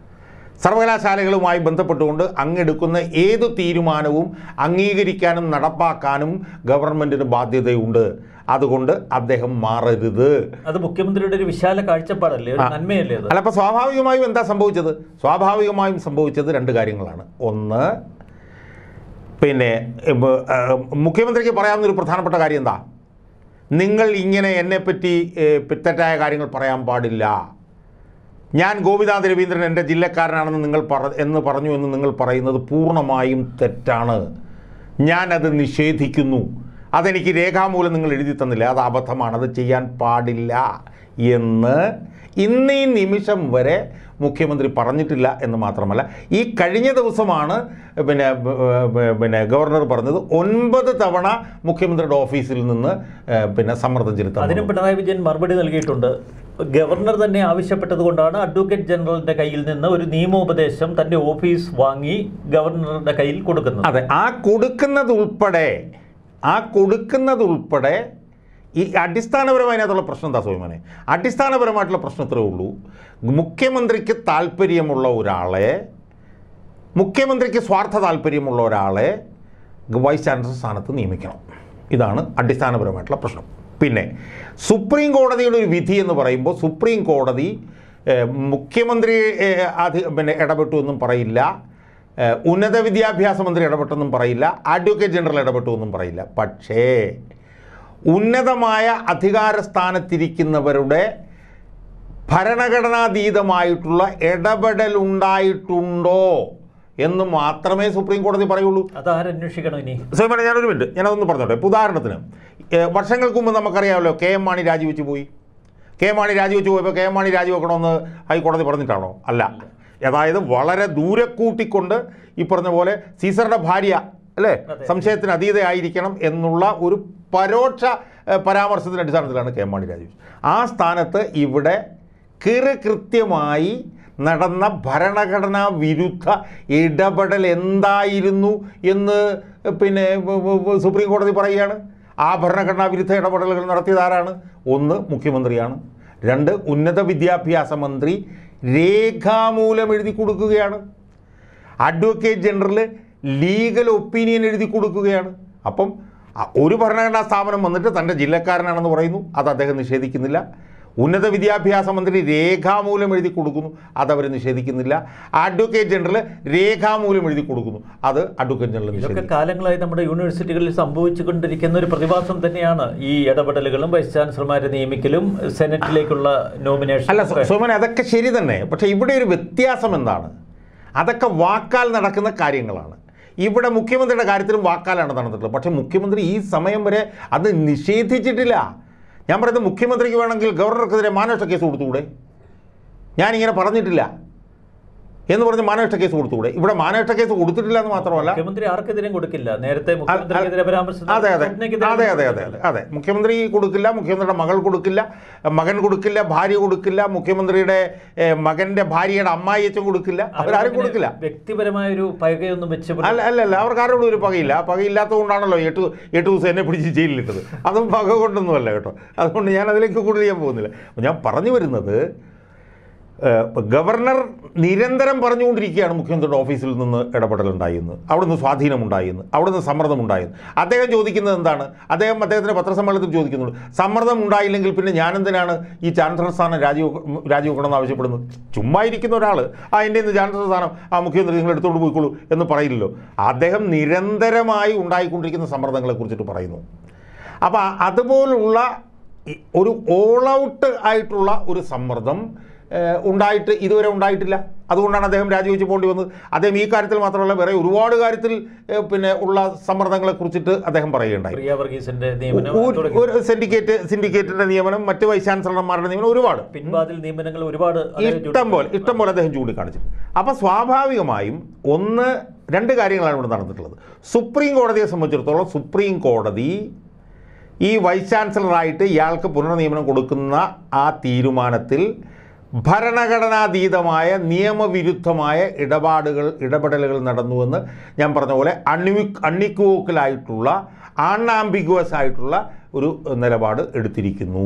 സർവകലാശാലകളുമായി ബന്ധപ്പെട്ടുകൊണ്ട് അങ്ങെടുക്കുന്ന ഏതു തീരുമാനവും അംഗീകരിക്കാനും നടപ്പാക്കാനും ഗവൺമെൻറ്റിന് ബാധ്യതയുണ്ട് അതുകൊണ്ട് അദ്ദേഹം മാറരുത് അത് മുഖ്യമന്ത്രിയുടെ ഒരു വിശാല കാഴ്ചപ്പാടല്ലേ ഒരു നന്മയല്ലേ അത് അല്ല അപ്പോൾ സ്വാഭാവികമായും എന്താ സംഭവിച്ചത് സ്വാഭാവികമായും സംഭവിച്ചത് രണ്ട് കാര്യങ്ങളാണ് ഒന്ന് പിന്നെ ഉം, ആ, മുഖ്യമന്ത്രിക്ക് പറയാവുന്ന ഒരു പ്രധാനപ്പെട്ട കാര്യം എന്താ നിങ്ങൾ ഇങ്ങനെ എന്നെപ്പറ്റി ഏ, തെറ്റായ കാര്യങ്ങൾ പറയാൻ പാടില്ല ഞാൻ ഗോപിനാഥ് രവീന്ദ്രൻ എൻ്റെ ജില്ലക്കാരനാണെന്ന് നിങ്ങൾ പറ എന്ന് പറഞ്ഞു എന്ന് നിങ്ങൾ പറയുന്നത് പൂർണ്ണമായും തെറ്റാണ് ഞാനത് നിഷേധിക്കുന്നു അതെനിക്ക് രേഖാമൂലം നിങ്ങൾ എഴുതി തന്നില്ല അത് അബദ്ധമാണ് അത് ചെയ്യാൻ പാടില്ല എന്ന് ഇന്നീ നിമിഷം വരെ മുഖ്യമന്ത്രി പറഞ്ഞിട്ടില്ല എന്ന് മാത്രമല്ല ഈ കഴിഞ്ഞ ദിവസമാണ് പിന്നെ ബ- ബ- പിന്നെ ഗവർണർ പറഞ്ഞത് ഒൻപത് തവണ മുഖ്യമന്ത്രിയുടെ ഓഫീസിൽ നിന്ന് ഏ, പിന്നെ സമ്മർദ്ദം ചെലുത്താൻ അതിനും പിണറായി വിജയൻ മറുപടി നൽകിയിട്ടുണ്ട് ഗവർണർ തന്നെ ആവശ്യപ്പെട്ടത് കൊണ്ടാണ് അഡ്വക്കേറ്റ് ജനറലിന്റെ കയ്യിൽ നിന്ന് ഒരു നിയമോപദേശം തന്റെ ഓഫീസ് വാങ്ങി ഗവർണറുടെ കയ്യിൽ കൊടുക്കുന്നത് അതെ ആ കൊടുക്കുന്നത് ഉൾപ്പെടെ ആ കൊടുക്കുന്നത് ഉൾപ്പെടെ ഈ അടിസ്ഥാനപരമായി അതിനകത്തുള്ള പ്രശ്നം എന്താ സോമനെ അടിസ്ഥാനപരമായിട്ടുള്ള പ്രശ്നം ഇത്രേ ഉള്ളൂ മുഖ്യമന്ത്രിക്ക് താല്പര്യമുള്ള ഒരാളെ മുഖ്യമന്ത്രിക്ക് സ്വാർത്ഥ താല്പര്യമുള്ള ഒരാളെ വൈസ് ചാൻസലർ സ്ഥാനത്ത് നിയമിക്കണം ഇതാണ് അടിസ്ഥാനപരമായിട്ടുള്ള പ്രശ്നം പിന്നെ സുപ്രീം കോടതിയുടെ ഒരു വിധി എന്ന് പറയുമ്പോൾ സുപ്രീം കോടതി ഏഹ്, മുഖ്യമന്ത്രി ഏഹ്, അധി പിന്നെ ഇടപെട്ടു എന്നും പറയില്ല ഏഹ്, ഉന്നത വിദ്യാഭ്യാസ മന്ത്രി ഇടപെട്ടെന്നും പറയില്ല അഡ്വക്കേറ്റ് ജനറൽ ഇടപെട്ടു എന്നും പറയില്ല പക്ഷേ ഉന്നതമായ അധികാര സ്ഥാനത്തിരിക്കുന്നവരുടെ ഭരണഘടനാതീതമായിട്ടുള്ള ഇടപെടൽ ഉണ്ടായിട്ടുണ്ടോ എന്ന് മാത്രമേ സുപ്രീം കോടതി പറയുള്ളൂ അതാരന്വേഷിക്കണം ഇനി സോമന ഞാനൊരു മിനിറ്റ് ഞാനതൊന്ന് പറഞ്ഞോട്ടെ ഇപ്പോൾ ഉദാഹരണത്തിന് ഏഹ്, വർഷങ്ങൾക്ക് മുമ്പ് നമുക്കറിയാമല്ലോ കെ എം മാണി രാജിവെച്ച് പോയി കെ എം മാണി രാജിവെച്ച് പോയപ്പോൾ കെ എം മാണി രാജിവെക്കണമെന്ന് ഹൈക്കോടതി പറഞ്ഞിട്ടാണോ അല്ല അതായത് വളരെ ദൂരെ കൂട്ടിക്കൊണ്ട് ഈ പറഞ്ഞ പോലെ സീസറുടെ ഭാര്യ അല്ലേ അതെ. സംശയത്തിന് അതീതയായിരിക്കണം എന്നുള്ള ഒരു പരോക്ഷ ഏഹ്, പരാമർശത്തിൻ്റെ അടിസ്ഥാനത്തിലാണ് കെ എം മാണി രാജിവെച്ചത് ആ സ്ഥാനത്ത് ഇവിടെ കീറ് കൃത്യമായി നടന്ന ഭരണഘടനാ വിരുദ്ധ ഇടപെടൽ എന്തായിരുന്നു എന്ന് പിന്നെ വ- വ- വ- സുപ്രീം കോടതി പറയുകയാണ് ആ ഭരണഘടനാ വിരുദ്ധ ഇടപെടലുകൾ നടത്തിയതാരാണ് ഒന്ന് മുഖ്യമന്ത്രിയാണ് രണ്ട് ഉന്നത വിദ്യാഭ്യാസ മന്ത്രി രേഖാമൂലം എഴുതി കൊടുക്കുകയാണ് അഡ്വക്കേറ്റ് ജനറൽ ലീഗൽ ഒപ്പീനിയൻ എഴുതി കൊടുക്കുകയാണ് അപ്പം അ- ഒരു ഭരണഘടനാ സ്ഥാപനം വന്നിട്ട് തൻ്റെ ജില്ലക്കാരനാണെന്ന് പറയുന്നു അത് അദ്ദേഹം നിഷേധിക്കുന്നില്ല ഉന്നത വിദ്യാഭ്യാസ മന്ത്രി രേഖാമൂലം എഴുതി കൊടുക്കുന്നു അതവർ നിഷേധിക്കുന്നില്ല അഡ്വക്കേറ്റ് ജനറൽ രേഖാമൂലം എഴുതി കൊടുക്കുന്നു അത് അഡ്വക്കേറ്റ് ജനറൽ ഇതൊക്കെ നിഷേധിക്കുന്നു കാലങ്ങളായി നമ്മുടെ യൂണിവേഴ്സിറ്റികളിൽ സംഭവിച്ചുകൊണ്ടിരിക്കുന്ന ഒരു പ്രതിഭാസം തന്നെയാണ് ഈ ഇടപെടലുകളും വൈസ് ചാൻസലർമാരെ നിയമിക്കലും സെനറ്റിലേക്കുള്ള നോമിനേഷൻ അല്ല സോ- സോമൻ അതൊക്കെ ശരി തന്നെ പക്ഷേ ഇവിടെ ഒരു വ്യത്യാസം എന്താണ് അതൊക്കെ വാക്കാൽ നടക്കുന്ന കാര്യങ്ങളാണ് ഇവിടെ മുഖ്യമന്ത്രിയുടെ കാര്യത്തിലും വാക്കാലാണ് നടന്നിട്ടുള്ളത് പക്ഷേ മുഖ്യമന്ത്രി ഈ സമയം വരെ അത് നിഷേധിച്ചിട്ടില്ല ഞാൻ പറയുന്നത് മുഖ്യമന്ത്രിക്ക് വേണമെങ്കിൽ ഗവർണർക്കെതിരെ മാനനഷ്ട കേസ് കൊടുത്തുകൂടെ ഞാനിങ്ങനെ പറഞ്ഞിട്ടില്ല എന്ന് പറഞ്ഞ് മാനനഷ്ട കേസ് കൊടുത്തുകൂടെ ഇവിടെ മാനനഷ്ട കേസ് കൊടുത്തിട്ടില്ല എന്ന് മാത്രമല്ല മുഖ്യമന്ത്രി ആർക്കെതിരെയും കൊടുക്കില്ല നേരത്തെ മുഖ്യമന്ത്രിക്കെതിരെ പരാമർശം അതെ അതെ സ്വപ്നയ്ക്കെതിരെ അതെ അതെ അതെ അതെ അതെ മുഖ്യമന്ത്രി കൊടുക്കില്ല മുഖ്യമന്ത്രിയുടെ മകൾ കൊടുക്കില്ല മകൻ കൊടുക്കില്ല ഭാര്യ കൊടുക്കില്ല മുഖ്യമന്ത്രിയുടെ ഏഹ്, മകന്റെ ഭാര്യയുടെ അമ്മായിയച്ഛൻ കൊടുക്കില്ല അവരാരും കൊടുക്കില്ല വ്യക്തിപരമായ ഒരു പകയൊന്നും വെച്ച് അല്ല അല്ല അല്ല അവർക്ക് ആരോടും ഒരു പകയില്ല പകയില്ലാത്തത് കൊണ്ടാണല്ലോ എട്ട് എട്ട് ദിവസം എന്നെ പിടിച്ച് ജയിലിലിട്ടത് അതും പക കൊണ്ടൊന്നുമല്ല കേട്ടോ അതുകൊണ്ട് ഞാൻ അതിലേക്ക് കൂടുതൽ ചെയ്യാൻ പോകുന്നില്ല അപ്പോൾ ഞാൻ പറഞ്ഞു വരുന്നത് ഏഹ്, ഗവർണർ നിരന്തരം പറഞ്ഞുകൊണ്ടിരിക്കുകയാണ് മുഖ്യമന്ത്രിയുടെ ഓഫീസിൽ നിന്ന് ഇടപെടലുണ്ടായെന്ന് അവിടുന്ന് സ്വാധീനമുണ്ടായെന്ന് അവിടുന്ന് സമ്മർദ്ദമുണ്ടായെന്ന് അദ്ദേഹം ചോദിക്കുന്നത് എന്താണ് അദ്ദേഹം അദ്ദേഹത്തിൻ്റെ പത്രസമ്മേളനത്തിൽ ചോദിക്കുന്നുണ്ട് സമ്മർദ്ദം ഉണ്ടായില്ലെങ്കിൽ പിന്നെ ഞാനെന്തിനാണ് ഈ ചാൻസലർ സ്ഥാനം രാജിവെക്ക രാജിവെക്കണമെന്ന് ആവശ്യപ്പെടുന്നത് ചുമ്മാ ഇരിക്കുന്ന ഒരാൾ ആ എൻ്റെ ഇന്ന് ചാൻസലർ സ്ഥാനം ആ മുഖ്യമന്ത്രി നിങ്ങൾ എടുത്തുകൊണ്ട് പോയിക്കോളൂ എന്ന് പറയില്ലല്ലോ അദ്ദേഹം നിരന്തരമായി ഉണ്ടായിക്കൊണ്ടിരിക്കുന്ന സമ്മർദ്ദങ്ങളെ കുറിച്ചിട്ട് പറയുന്നു അപ്പോൾ അതുപോലുള്ള ഈ ഒരു ഓൾ ഔട്ട് ആയിട്ടുള്ള ഒരു സമ്മർദ്ദം ഏഹ്, ഉണ്ടായിട്ട് ഇതുവരെ ഉണ്ടായിട്ടില്ല അതുകൊണ്ടാണ് അദ്ദേഹം രാജിവെച്ച് പോകേണ്ടി വന്നത് അദ്ദേഹം ഈ കാര്യത്തിൽ മാത്രമല്ല വേറെ ഒരുപാട് കാര്യത്തിൽ ഏഹ്, പിന്നെ ഉള്ള സമ്മർദ്ദങ്ങളെ കുറിച്ചിട്ട് അദ്ദേഹം പറയുകയുണ്ടായി പ്രിയ വർഗീസിന്റെ നിയമനം ഒരു- തുടങ്ങി. ഒരു സിൻഡിക്കേറ്റ് സിൻഡിക്കേറ്റിന്റെ നിയമനം മറ്റ് വൈസ് ചാൻസലർമാരുടെ നിയമനം ഒരുപാട് പിൻവാതിൽ നിയമനങ്ങൾ ഒരുപാട് അദ്ദേഹം ഇഷ്ടം പോലെ ഇഷ്ടം പോലെ അദ്ദേഹം ചൂണ്ടിക്കാണിച്ചു അപ്പോൾ സ്വാഭാവികമായും ഒന്ന് രണ്ട് കാര്യങ്ങളാണ് ഇവിടെ നടന്നിട്ടുള്ളത് സുപ്രീം കോടതിയെ സംബന്ധിച്ചിടത്തോളം സുപ്രീം കോടതി ഈ വൈസ് ചാൻസലറായിട്ട് ഇയാൾക്ക് പുനർനിയമനം കൊടുക്കുന്ന ആ തീരുമാനത്തിൽ ഭരണഘടനാതീതമായ നിയമവിരുദ്ധമായ ഇടപാടുകൾ ഇടപെടലുകൾ നടന്നുവെന്ന് ഞാൻ പറഞ്ഞ പോലെ അൺവി അൺഇക്വോക്കലായിട്ടുള്ള അൺആംബിഗ്വസ് ആയിട്ടുള്ള ഒരു നിലപാട് എടുത്തിരിക്കുന്നു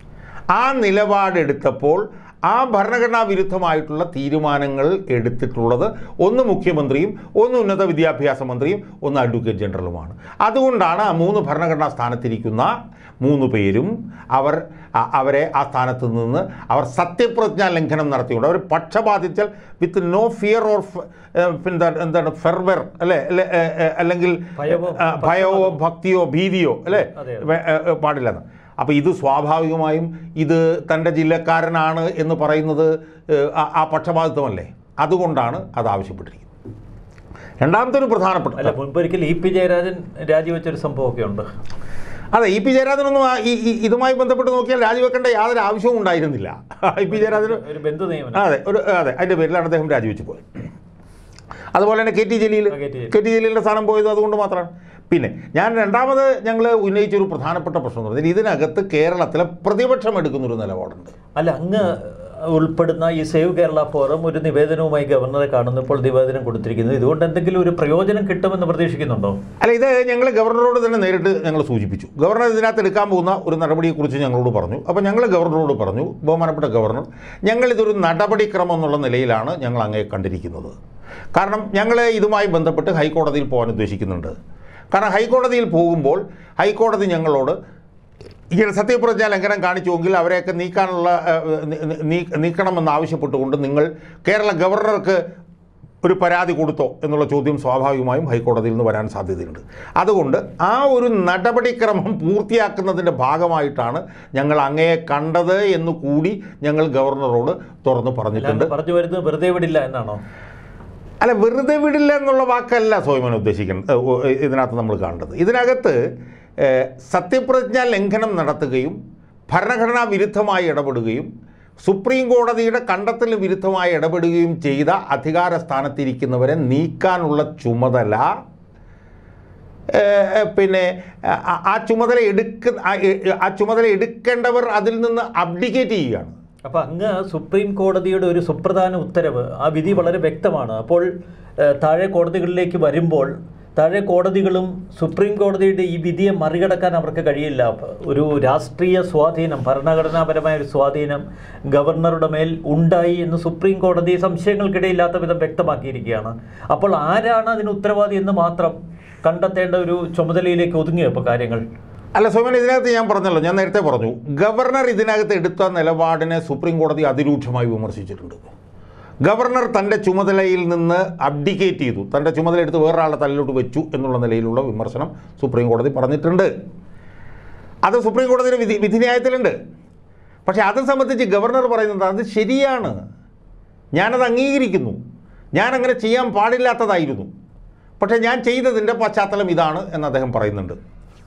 ആ നിലപാടെടുത്തപ്പോൾ ആ ഭരണഘടനാ വിരുദ്ധമായിട്ടുള്ള തീരുമാനങ്ങൾ എടുത്തിട്ടുള്ളത് ഒന്ന് മുഖ്യമന്ത്രിയും ഒന്ന് ഉന്നത വിദ്യാഭ്യാസ മന്ത്രിയും ഒന്ന് അഡ്വക്കേറ്റ് ജനറലുമാണ് അതുകൊണ്ടാണ് ആ മൂന്ന് ഭരണഘടനാ സ്ഥാനത്തിരിക്കുന്ന മൂന്ന് പേരും അവർ അ- അവരെ ആ സ്ഥാനത്ത് നിന്ന് അവർ സത്യപ്രതിജ്ഞാ ലംഘനം നടത്തിക്കൊണ്ട് അവർ പക്ഷപാതിച്ചാൽ വിത്ത് നോ ഫിയർ ഓർ പിന്നെ എന്താണ് ഫെർവർ അല്ലേ അല്ലെ ഏ, ഏ, അല്ലെങ്കിൽ ഭയമോ, ആ, ഭയമോ ഭക്തിയോ ഭീതിയോ അല്ലേ അതെ, അതെ. വേ- ഏ, ഏ, പാടില്ലെന്ന് അപ്പോൾ ഇത് സ്വാഭാവികമായും ഇത് തൻ്റെ ജില്ലക്കാരനാണ് എന്ന് പറയുന്നത് ഏ, ആ- ആ പക്ഷപാതിത്വമല്ലേ അതുകൊണ്ടാണ് അത് ആവശ്യപ്പെട്ടിരിക്കുന്നത് രണ്ടാമത്തെ ഒരു പ്രധാനപ്പെട്ട അല്ല മുൻപൊരിക്കൽ ഇ പി ജയരാജൻ രാജിവെച്ചൊരു സംഭവമൊക്കെ ഉണ്ട് അതെ ഇ പി ജയരാജനൊന്നും ആ- ഈ ഈ- ഇതുമായി ബന്ധപ്പെട്ട് നോക്കിയാൽ രാജിവെക്കേണ്ട യാതൊരു ആവശ്യവും ഉണ്ടായിരുന്നില്ല ഇ പി ജയരാജന് ഒരു ബന്ധു നിയമനം അതെ ഒരു അതെ അതിൻ്റെ പേരിലാണ് അദ്ദേഹം രാജിവെച്ച് പോയത് അതുപോലെ തന്നെ കെ ടി ജലീൽ ആ, K T Jaleel. K T ജലീലിൻ്റെ സ്ഥാനം പോയത് അതുകൊണ്ട് മാത്രമാണ് പിന്നെ ഞാൻ രണ്ടാമത് ഞങ്ങൾ ഉന്നയിച്ചൊരു പ്രധാനപ്പെട്ട പ്രശ്നം എന്ന് പറഞ്ഞാൽ ഇതിനകത്ത് കേരളത്തിലെ പ്രതിപക്ഷം എടുക്കുന്നൊരു നിലപാടുണ്ട് അല്ല അങ്ങ് ഉൾപ്പെടുന്ന ഈ സേവ് കേരള ഫോറം ഒരു നിവേദനവുമായി ഗവർണറെ കാണുന്നു ഇപ്പോൾ നിവേദനം കൊടുത്തിരിക്കുന്നത് ഇതുകൊണ്ട് എന്തെങ്കിലും ഒരു പ്രയോജനം കിട്ടുമെന്ന് പ്രതീക്ഷിക്കുന്നുണ്ടോ അല്ല ഇത് ഞങ്ങൾ ഗവർണറോട് തന്നെ നേരിട്ട് ഞങ്ങൾ സൂചിപ്പിച്ചു ഗവർണർ ഇതിനകത്ത് എടുക്കാൻ പോകുന്ന ഒരു നടപടിയെക്കുറിച്ച് ഞങ്ങളോട് പറഞ്ഞു അപ്പോൾ ഞങ്ങൾ ഗവർണറോട് പറഞ്ഞു ബഹുമാനപ്പെട്ട ഗവർണർ ഞങ്ങളിതൊരു നടപടിക്രമം എന്നുള്ള നിലയിലാണ് ഞങ്ങൾ അങ്ങേ കണ്ടിരിക്കുന്നത് കാരണം ഞങ്ങൾ ഇതുമായി ബന്ധപ്പെട്ട് ഹൈക്കോടതിയിൽ പോകാൻ ഉദ്ദേശിക്കുന്നുണ്ട് കാരണം ഹൈക്കോടതിയിൽ പോകുമ്പോൾ ഹൈക്കോടതി ഞങ്ങളോട് ഇങ്ങനെ സത്യപ്രതിജ്ഞാ ലംഘനം കാണിച്ചുവെങ്കിൽ അവരെയൊക്കെ നീക്കാനുള്ള ഏഹ്, നീ- നീ- നീക്കണമെന്ന് ആവശ്യപ്പെട്ടുകൊണ്ട് നിങ്ങൾ കേരള ഗവർണർക്ക് ഒരു പരാതി കൊടുത്തോ എന്നുള്ള ചോദ്യം സ്വാഭാവികമായും ഹൈക്കോടതിയിൽ നിന്ന് വരാൻ സാധ്യതയുണ്ട് അതുകൊണ്ട് ആ ഒരു നടപടിക്രമം പൂർത്തിയാക്കുന്നതിൻ്റെ ഭാഗമായിട്ടാണ് ഞങ്ങൾ അങ്ങയെ കണ്ടത് എന്ന് കൂടി ഞങ്ങൾ ഗവർണറോട് തുറന്നു പറഞ്ഞിട്ടുണ്ട് അല്ലാണ്ട് പറഞ്ഞു വരുന്നത് വെറുതെ വിടില്ല എന്നാണോ അല്ല വെറുതെ വിടില്ല എന്നുള്ള വാക്കല്ല സോയ്മൻ ഉദ്ദേശിക്കുന്നത് ഏഹ്, ഓ, ഇതിനകത്ത് നമ്മൾ കാണേണ്ടത് ഇതിനകത്ത് ഏഹ്, സത്യപ്രതിജ്ഞാ ലംഘനം നടത്തുകയും ഭരണഘടനാ വിരുദ്ധമായി ഇടപെടുകയും സുപ്രീം കോടതിയുടെ കണ്ടെത്തലിന് വിരുദ്ധമായി ഇടപെടുകയും ചെയ്ത അധികാര സ്ഥാനത്തിരിക്കുന്നവരെ നീക്കാനുള്ള ചുമതല ഏഹ്, പിന്നെ ആ- ആ ചുമതല എടുക്ക ആ- ആ ചുമതല എടുക്കേണ്ടവർ അതിൽ നിന്ന് അബ്ഡിക്കേറ്റ് ചെയ്യുകയാണ് അപ്പൊ അങ്ങ് സുപ്രീം കോടതിയുടെ ഒരു സുപ്രധാന ഉത്തരവ് ആ വിധി വളരെ വ്യക്തമാണ് അപ്പോൾ ഏഹ്, താഴെ കോടതികളിലേക്ക് വരുമ്പോൾ താഴെ കോടതികളും സുപ്രീം കോടതിയുടെ ഈ വിധിയെ മറികടക്കാൻ അവർക്ക് കഴിയില്ല ഒരു രാഷ്ട്രീയ സ്വാധീനം ഭരണഘടനാപരമായ ഒരു സ്വാധീനം ഗവർണറുടെ മേൽ ഉണ്ടായി എന്ന് സുപ്രീം കോടതി സംശയങ്ങൾക്കിടയില്ലാത്ത വിധം വ്യക്തമാക്കിയിരിക്കുകയാണ് അപ്പോൾ ആരാണ് അതിന് ഉത്തരവാദി എന്ന് മാത്രം കണ്ടെത്തേണ്ട ഒരു ചുമതലയിലേക്ക് ഒതുങ്ങിയോ ഇപ്പോൾ കാര്യങ്ങൾ അല്ല സോമൻ ഇതിനകത്ത് ഞാൻ പറഞ്ഞല്ലോ ഞാൻ നേരത്തെ പറഞ്ഞു ഗവർണർ ഇതിനകത്ത് എടുത്ത നിലപാടിനെ സുപ്രീം കോടതി അതിരൂക്ഷമായി വിമർശിച്ചിട്ടുണ്ട് ഗവർണർ തൻ്റെ ചുമതലയിൽ നിന്ന് അബ്ഡിക്കേറ്റ് ചെയ്തു തൻ്റെ ചുമതല എടുത്ത് വേറൊരാളുടെ തലയിലോട്ട് വെച്ചു എന്നുള്ള നിലയിലുള്ള വിമർശനം സുപ്രീം കോടതി പറഞ്ഞിട്ടുണ്ട് അത് സുപ്രീം കോടതിയുടെ വിധി വിധിന്യായത്തിലുണ്ട് പക്ഷേ അത് സംബന്ധിച്ച് ഗവർണർ പറയുന്നത് അത് ശരിയാണ് ഞാനത് അംഗീകരിക്കുന്നു ഞാനങ്ങനെ ചെയ്യാൻ പാടില്ലാത്തതായിരുന്നു പക്ഷേ ഞാൻ ചെയ്തതിൻ്റെ പശ്ചാത്തലം ഇതാണ് എന്ന് അദ്ദേഹം പറയുന്നുണ്ട്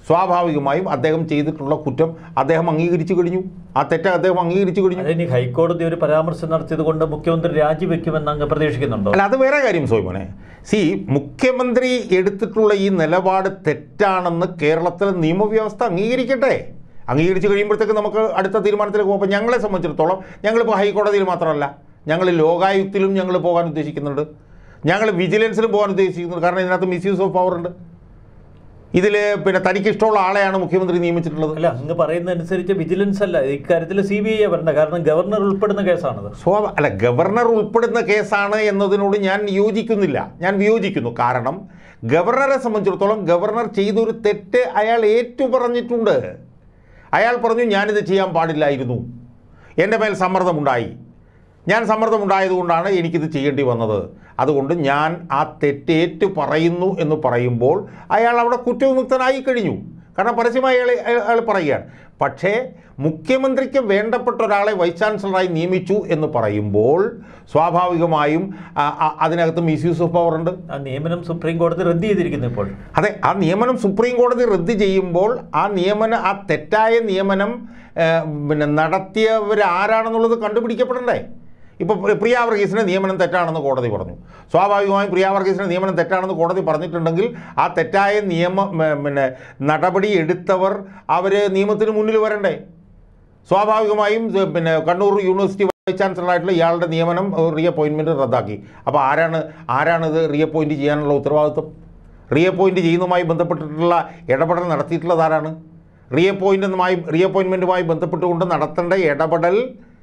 സ്വാഭാവികമായും അദ്ദേഹം ചെയ്തിട്ടുള്ള കുറ്റം അദ്ദേഹം അംഗീകരിച്ചു കഴിഞ്ഞു ആ തെറ്റ് അദ്ദേഹം അംഗീകരിച്ചു കഴിഞ്ഞു അതിന് ഹൈക്കോടതി ഒരു പരാമർശം നടത്തിയത് കൊണ്ട് മുഖ്യമന്ത്രി രാജിവെക്കുമെന്ന് അങ്ങ് പ്രതീക്ഷിക്കുന്നുണ്ടോ അല്ല അത് വേറെ കാര്യം സോയ്മോനെ സി മുഖ്യമന്ത്രി എടുത്തിട്ടുള്ള ഈ നിലപാട് തെറ്റാണെന്ന് കേരളത്തിലെ നിയമവ്യവസ്ഥ അംഗീകരിക്കട്ടെ അംഗീകരിച്ച് കഴിയുമ്പോഴത്തേക്ക് നമുക്ക് അടുത്ത തീരുമാനത്തിലേക്ക് പോകും അപ്പോൾ ഞങ്ങളെ സംബന്ധിച്ചിടത്തോളം ഞങ്ങളിപ്പോൾ ഹൈക്കോടതിയിൽ മാത്രമല്ല ഞങ്ങൾ ലോകായുക്തിലും ഞങ്ങൾ പോകാൻ ഉദ്ദേശിക്കുന്നുണ്ട് ഞങ്ങൾ വിജിലൻസിലും പോകാൻ ഉദ്ദേശിക്കുന്നുണ്ട് കാരണം ഇതിനകത്ത് മിസ്യൂസ് ഓഫ് പവർ ഉണ്ട് ഇതിൽ പിന്നെ തനിക്ക് ഇഷ്ടമുള്ള ആളെയാണ് മുഖ്യമന്ത്രി നിയമിച്ചിട്ടുള്ളത് അല്ല അങ്ങ് പറയുന്നതനുസരിച്ച് വിജിലൻസ് അല്ല ഇക്കാര്യത്തിൽ സി ബി ഐ വരണ്ട കാരണം ഗവർണർ ഉൾപ്പെടുന്ന കേസാണത് സ്വാഭ അല്ല ഗവർണർ ഉൾപ്പെടുന്ന കേസാണ് എന്നതിനോട് ഞാൻ യോജിക്കുന്നില്ല ഞാൻ വിയോജിക്കുന്നു കാരണം ഗവർണറെ സംബന്ധിച്ചിടത്തോളം ഗവർണർ ചെയ്തൊരു തെറ്റ് അയാൾ ഏറ്റുപറഞ്ഞിട്ടുണ്ട് അയാൾ പറഞ്ഞു ഞാനിത് ചെയ്യാൻ പാടില്ലായിരുന്നു എൻ്റെ മേൽ സമ്മർദ്ദമുണ്ടായി ഞാൻ സമ്മർദ്ദമുണ്ടായതുകൊണ്ടാണ് എനിക്കിത് ചെയ്യേണ്ടി വന്നത് അതുകൊണ്ട് ഞാൻ ആ തെറ്റേറ്റു പറയുന്നു എന്ന് പറയുമ്പോൾ അയാൾ അവിടെ കുറ്റവിമുക്തനായി കഴിഞ്ഞു കാരണം പരസ്യമായി അയാൾ അയാൾ- അയാൾ പറയുകയാണ് പക്ഷേ മുഖ്യമന്ത്രിക്ക് വേണ്ടപ്പെട്ട ഒരാളെ വൈസ് ചാൻസലറായി നിയമിച്ചു എന്ന് പറയുമ്പോൾ സ്വാഭാവികമായും ആ, ആ, അതിനകത്ത് മിസ്യൂസ് ഓഫ് പവർ ഉണ്ട് ആ നിയമനം സുപ്രീം കോടതി റദ്ദ് ചെയ്തിരിക്കുന്നു ഇപ്പോൾ അതെ ആ നിയമനം സുപ്രീം കോടതി റദ്ദ് ചെയ്യുമ്പോൾ ആ നിയമനം ആ തെറ്റായ നിയമനം ഏ, പിന്നെ നടത്തിയവരാരാണെന്നുള്ളത് കണ്ടുപിടിക്കപ്പെടണ്ടേ ഇപ്പോൾ പ്രിയ വർഗീസിൻ്റെ നിയമനം തെറ്റാണെന്ന് കോടതി പറഞ്ഞു സ്വാഭാവികമായും പ്രിയ വർഗീസിൻ്റെ നിയമനം തെറ്റാണെന്ന് കോടതി പറഞ്ഞിട്ടുണ്ടെങ്കിൽ ആ തെറ്റായ നിയമ മ- പിന്നെ നടപടി എടുത്തവർ അവർ നിയമത്തിന് മുന്നിൽ വരണ്ടേ സ്വാഭാവികമായും ഇത് പിന്നെ കണ്ണൂർ യൂണിവേഴ്സിറ്റി വൈസ് ചാൻസലറായിട്ടുള്ള ഇയാളുടെ നിയമനം റീ അപ്പോയിൻമെൻറ്റ് റദ്ദാക്കി അപ്പോൾ ആരാണ് ആരാണ് ഇത് റീ അപ്പോയിൻറ്റ് ചെയ്യാനുള്ള ഉത്തരവാദിത്വം റീ അപ്പോയിൻറ്റ് ചെയ്യുന്നതുമായി ബന്ധപ്പെട്ടിട്ടുള്ള ഇടപെടൽ നടത്തിയിട്ടുള്ളത് ആരാണ് റീ അപ്പോയിൻറ്റുമായി റീ അപ്പോയിൻമെൻറ്റുമായി ബന്ധപ്പെട്ടുകൊണ്ട് നടത്തേണ്ട ഇടപെടൽ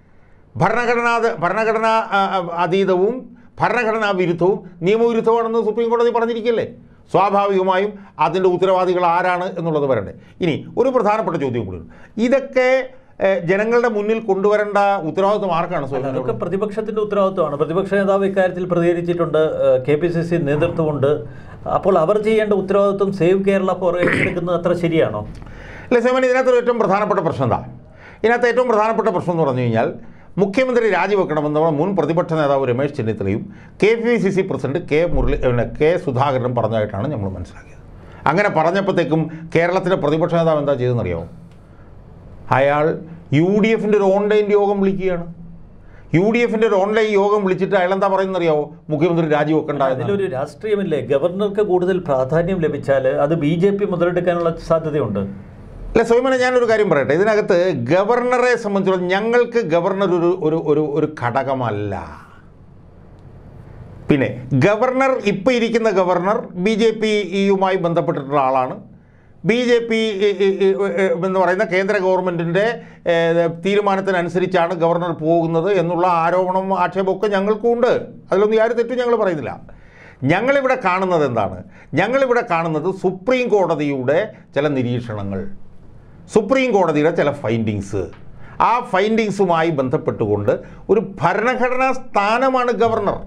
ഭരണഘടനാ ഭരണഘടനാ ആ, ആ, അതീതവും ഭരണഘടനാ വിരുദ്ധവും നിയമവിരുദ്ധമാണെന്ന് സുപ്രീം കോടതി പറഞ്ഞിരിക്കല്ലേ സ്വാഭാവികമായും അതിൻ്റെ ഉത്തരവാദികൾ ആരാണ് എന്നുള്ളത് വരണ്ടേ ഇനി ഒരു പ്രധാനപ്പെട്ട ചോദ്യം കൂടിയുണ്ട് ഇതൊക്കെ ഏഹ്, ജനങ്ങളുടെ മുന്നിൽ കൊണ്ടുവരേണ്ട ഉത്തരവാദിത്വം ആർക്കാണ് അല്ല, സ്വാഭാവികം അതൊക്കെ പ്രതിപക്ഷത്തിന്റെ ഉത്തരവാദിത്വമാണ് പ്രതിപക്ഷ നേതാവ് ഇക്കാര്യത്തിൽ പ്രതികരിച്ചിട്ടുണ്ട് കെ പി സി സി നേതൃത്വമുണ്ട് അപ്പോൾ അവർ ചെയ്യേണ്ട ഉത്തരവാദിത്വം സേവ് കേരള ഫോർ ഏറ്റെടുക്കുന്നത് അത്ര ശരിയാണോ അല്ല സേവൻ ഇതിനകത്ത് ഏറ്റവും പ്രധാനപ്പെട്ട പ്രശ്നം എന്താ ഇതിനകത്ത് ഏറ്റവും പ്രധാനപ്പെട്ട പ്രശ്നം എന്ന് പറഞ്ഞു കഴിഞ്ഞാൽ മുഖ്യമന്ത്രി രാജിവെക്കണമെന്ന് മുൻ പ്രതിപക്ഷ നേതാവ് രമേശ് ചെന്നിത്തലയും K P C C president K Murali പിന്നെ കെ സുധാകരനും പറഞ്ഞതായിട്ടാണ് നമ്മൾ മനസ്സിലാക്കിയത് അങ്ങനെ പറഞ്ഞപ്പോഴത്തേക്കും കേരളത്തിലെ പ്രതിപക്ഷ നേതാവ് എന്താ ചെയ്തതെന്നറിയാമോ അയാൾ യു ഡി എഫിൻ്റെ ഒരു ഓൺലൈൻ യോഗം വിളിക്കുകയാണ് യു ഡി എഫിൻ്റെ ഒരു ഓൺലൈൻ യോഗം വിളിച്ചിട്ട് അയാൾ എന്താ പറയുന്നറിയാമോ മുഖ്യമന്ത്രി രാജിവെക്കണ്ട എന്നാണ്. അതിലൊരു രാഷ്ട്രീയമില്ലേ ഗവർണർക്ക് കൂടുതൽ പ്രാധാന്യം ലഭിച്ചാൽ അത് ബി ജെ പി മുതലെടുക്കാനുള്ള സാധ്യതയുണ്ട് അല്ല സ്വയമന ഞാനൊരു കാര്യം പറയട്ടെ ഇതിനകത്ത് ഗവർണറെ സംബന്ധിച്ചിടത്തോളം ഞങ്ങൾക്ക് ഗവർണർ ഒരു ഒരു ഒരു ഒരു ഘടകമല്ല പിന്നെ ഗവർണർ ഇപ്പോൾ ഇരിക്കുന്ന ഗവർണർ ബി ജെ പിയുമായി ബന്ധപ്പെട്ടിട്ടുള്ള ആളാണ് ബി ജെ പി എന്ന് പറയുന്ന കേന്ദ്ര ഗവൺമെൻറ്റിൻ്റെ തീരുമാനത്തിനനുസരിച്ചാണ് ഗവർണർ പോകുന്നത് എന്നുള്ള ആരോപണവും ആക്ഷേപമൊക്കെ ഞങ്ങൾക്കുണ്ട് അതിലൊന്നും യാതൊരു തെറ്റും ഞങ്ങൾ പറയുന്നില്ല ഞങ്ങളിവിടെ കാണുന്നത് എന്താണ് ഞങ്ങളിവിടെ കാണുന്നത് സുപ്രീം കോടതിയുടെ ചില നിരീക്ഷണങ്ങൾ സുപ്രീം കോടതിയുടെ ചില ഫൈൻഡിങ്സ് ആ ഫൈൻഡിങ്സുമായി ബന്ധപ്പെട്ടുകൊണ്ട് ഒരു ഭരണഘടനാ സ്ഥാനമാണ് ഗവർണർ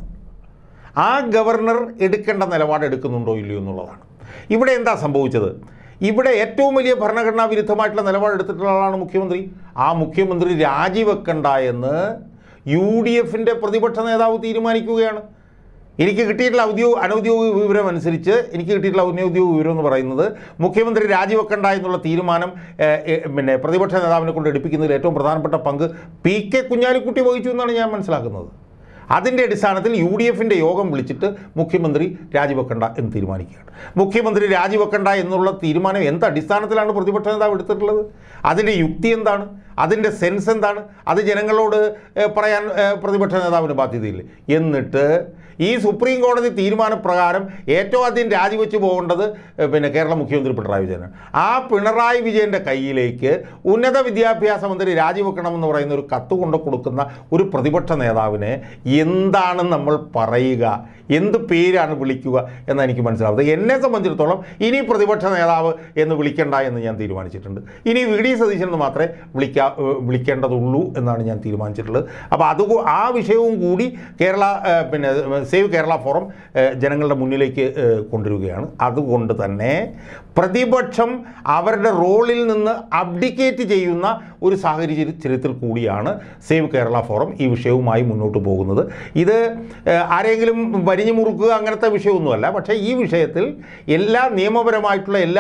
ആ ഗവർണർ എടുക്കേണ്ട നിലപാട് എടുക്കുന്നുണ്ടോ ഇല്ലയോ എന്നുള്ളതാണ് ഇവിടെ എന്താ സംഭവിച്ചത് ഇവിടെ ഏറ്റവും വലിയ ഭരണഘടനാ വിരുദ്ധമായിട്ടുള്ള നിലപാട് എടുത്തിട്ടുള്ള ആളാണ് മുഖ്യമന്ത്രി ആ മുഖ്യമന്ത്രി രാജിവെക്കണ്ട എന്ന് യു ഡി എഫിൻ്റെ പ്രതിപക്ഷ നേതാവ് തീരുമാനിക്കുകയാണ് എനിക്ക് കിട്ടിയിട്ടുള്ള ഔദ്യോഗിക അനൗദ്യോഗിക വിവരം അനുസരിച്ച് എനിക്ക് കിട്ടിയിട്ടുള്ള ഔദ്യോഗിക വിവരം എന്ന് പറയുന്നത് മുഖ്യമന്ത്രി രാജിവെക്കണ്ട എന്നുള്ള തീരുമാനം ഏഹ്, ഏഹ്, പിന്നെ പ്രതിപക്ഷ നേതാവിനെ കൊണ്ട് എടുപ്പിക്കുന്നതിൽ ഏറ്റവും പ്രധാനപ്പെട്ട പങ്ക് പി കെ കുഞ്ഞാലിക്കുട്ടി വഹിച്ചു എന്നാണ് ഞാൻ മനസ്സിലാക്കുന്നത് അതിൻ്റെ അടിസ്ഥാനത്തിൽ യു ഡി എഫിൻ്റെ യോഗം വിളിച്ചിട്ട് മുഖ്യമന്ത്രി രാജിവെക്കണ്ട എന്ന് തീരുമാനിക്കുകയാണ് മുഖ്യമന്ത്രി രാജിവെക്കണ്ട എന്നുള്ള തീരുമാനം എന്ത് അടിസ്ഥാനത്തിലാണ് പ്രതിപക്ഷ നേതാവ് എടുത്തിട്ടുള്ളത് അതിൻ്റെ യുക്തി എന്താണ് അതിൻ്റെ സെൻസ് എന്താണ് അത് ജനങ്ങളോട് ഏഹ്, പറയാൻ ഏഹ്, പ്രതിപക്ഷ നേതാവിന് ബാധ്യതയില്ല എന്നിട്ട് ഈ സുപ്രീം കോടതി തീരുമാനപ്രകാരം ഏറ്റവും ആദ്യം രാജിവെച്ച് പോകേണ്ടത് ഏഹ്, പിന്നെ കേരള മുഖ്യമന്ത്രി പിണറായി വിജയനാണ് ആ പിണറായി വിജയൻ്റെ കയ്യിലേക്ക് ഉന്നത വിദ്യാഭ്യാസ മന്ത്രി രാജിവെക്കണമെന്ന് പറയുന്ന ഒരു കത്ത് കൊണ്ട് കൊടുക്കുന്ന ഒരു പ്രതിപക്ഷ നേതാവിനെ എന്താണ് നമ്മൾ പറയുക എന്ത് പേരാണ് വിളിക്കുക എന്ന് എനിക്ക് മനസ്സിലാവുന്നത് എന്നെ സംബന്ധിച്ചിടത്തോളം ഇനി പ്രതിപക്ഷ നേതാവ് എന്ന് വിളിക്കണ്ട എന്ന് ഞാൻ തീരുമാനിച്ചിട്ടുണ്ട് ഇനി വി ഡി സതീശൻ എന്ന് മാത്രമേ വിളിക്കാ ഏഹ് വിളിക്കേണ്ടതുള്ളൂ എന്നാണ് ഞാൻ തീരുമാനിച്ചിട്ടുള്ളത് അപ്പോൾ അത് കൂ- ആ വിഷയവും കൂടി കേരള ഏഹ് പിന്നെ സേവ് കേരള ഫോറം ഏഹ് ജനങ്ങളുടെ മുന്നിലേക്ക് ഏഹ് കൊണ്ടുവരികയാണ് അതുകൊണ്ട് തന്നെ പ്രതിപക്ഷം അവരുടെ റോളിൽ നിന്ന് അബ്ഡിക്കേറ്റ് ചെയ്യുന്ന ഒരു സാഹചര്യത്തിൽ കൂടിയാണ് സേവ് കേരള ഫോറം ഈ വിഷയവുമായി മുന്നോട്ട് പോകുന്നത് ഇത് ഏഹ്, ആരെങ്കിലും വരിഞ്ഞു മുറുക്കുക അങ്ങനത്തെ വിഷയമൊന്നുമല്ല പക്ഷേ ഈ വിഷയത്തിൽ എല്ലാ നിയമപരമായിട്ടുള്ള എല്ലാ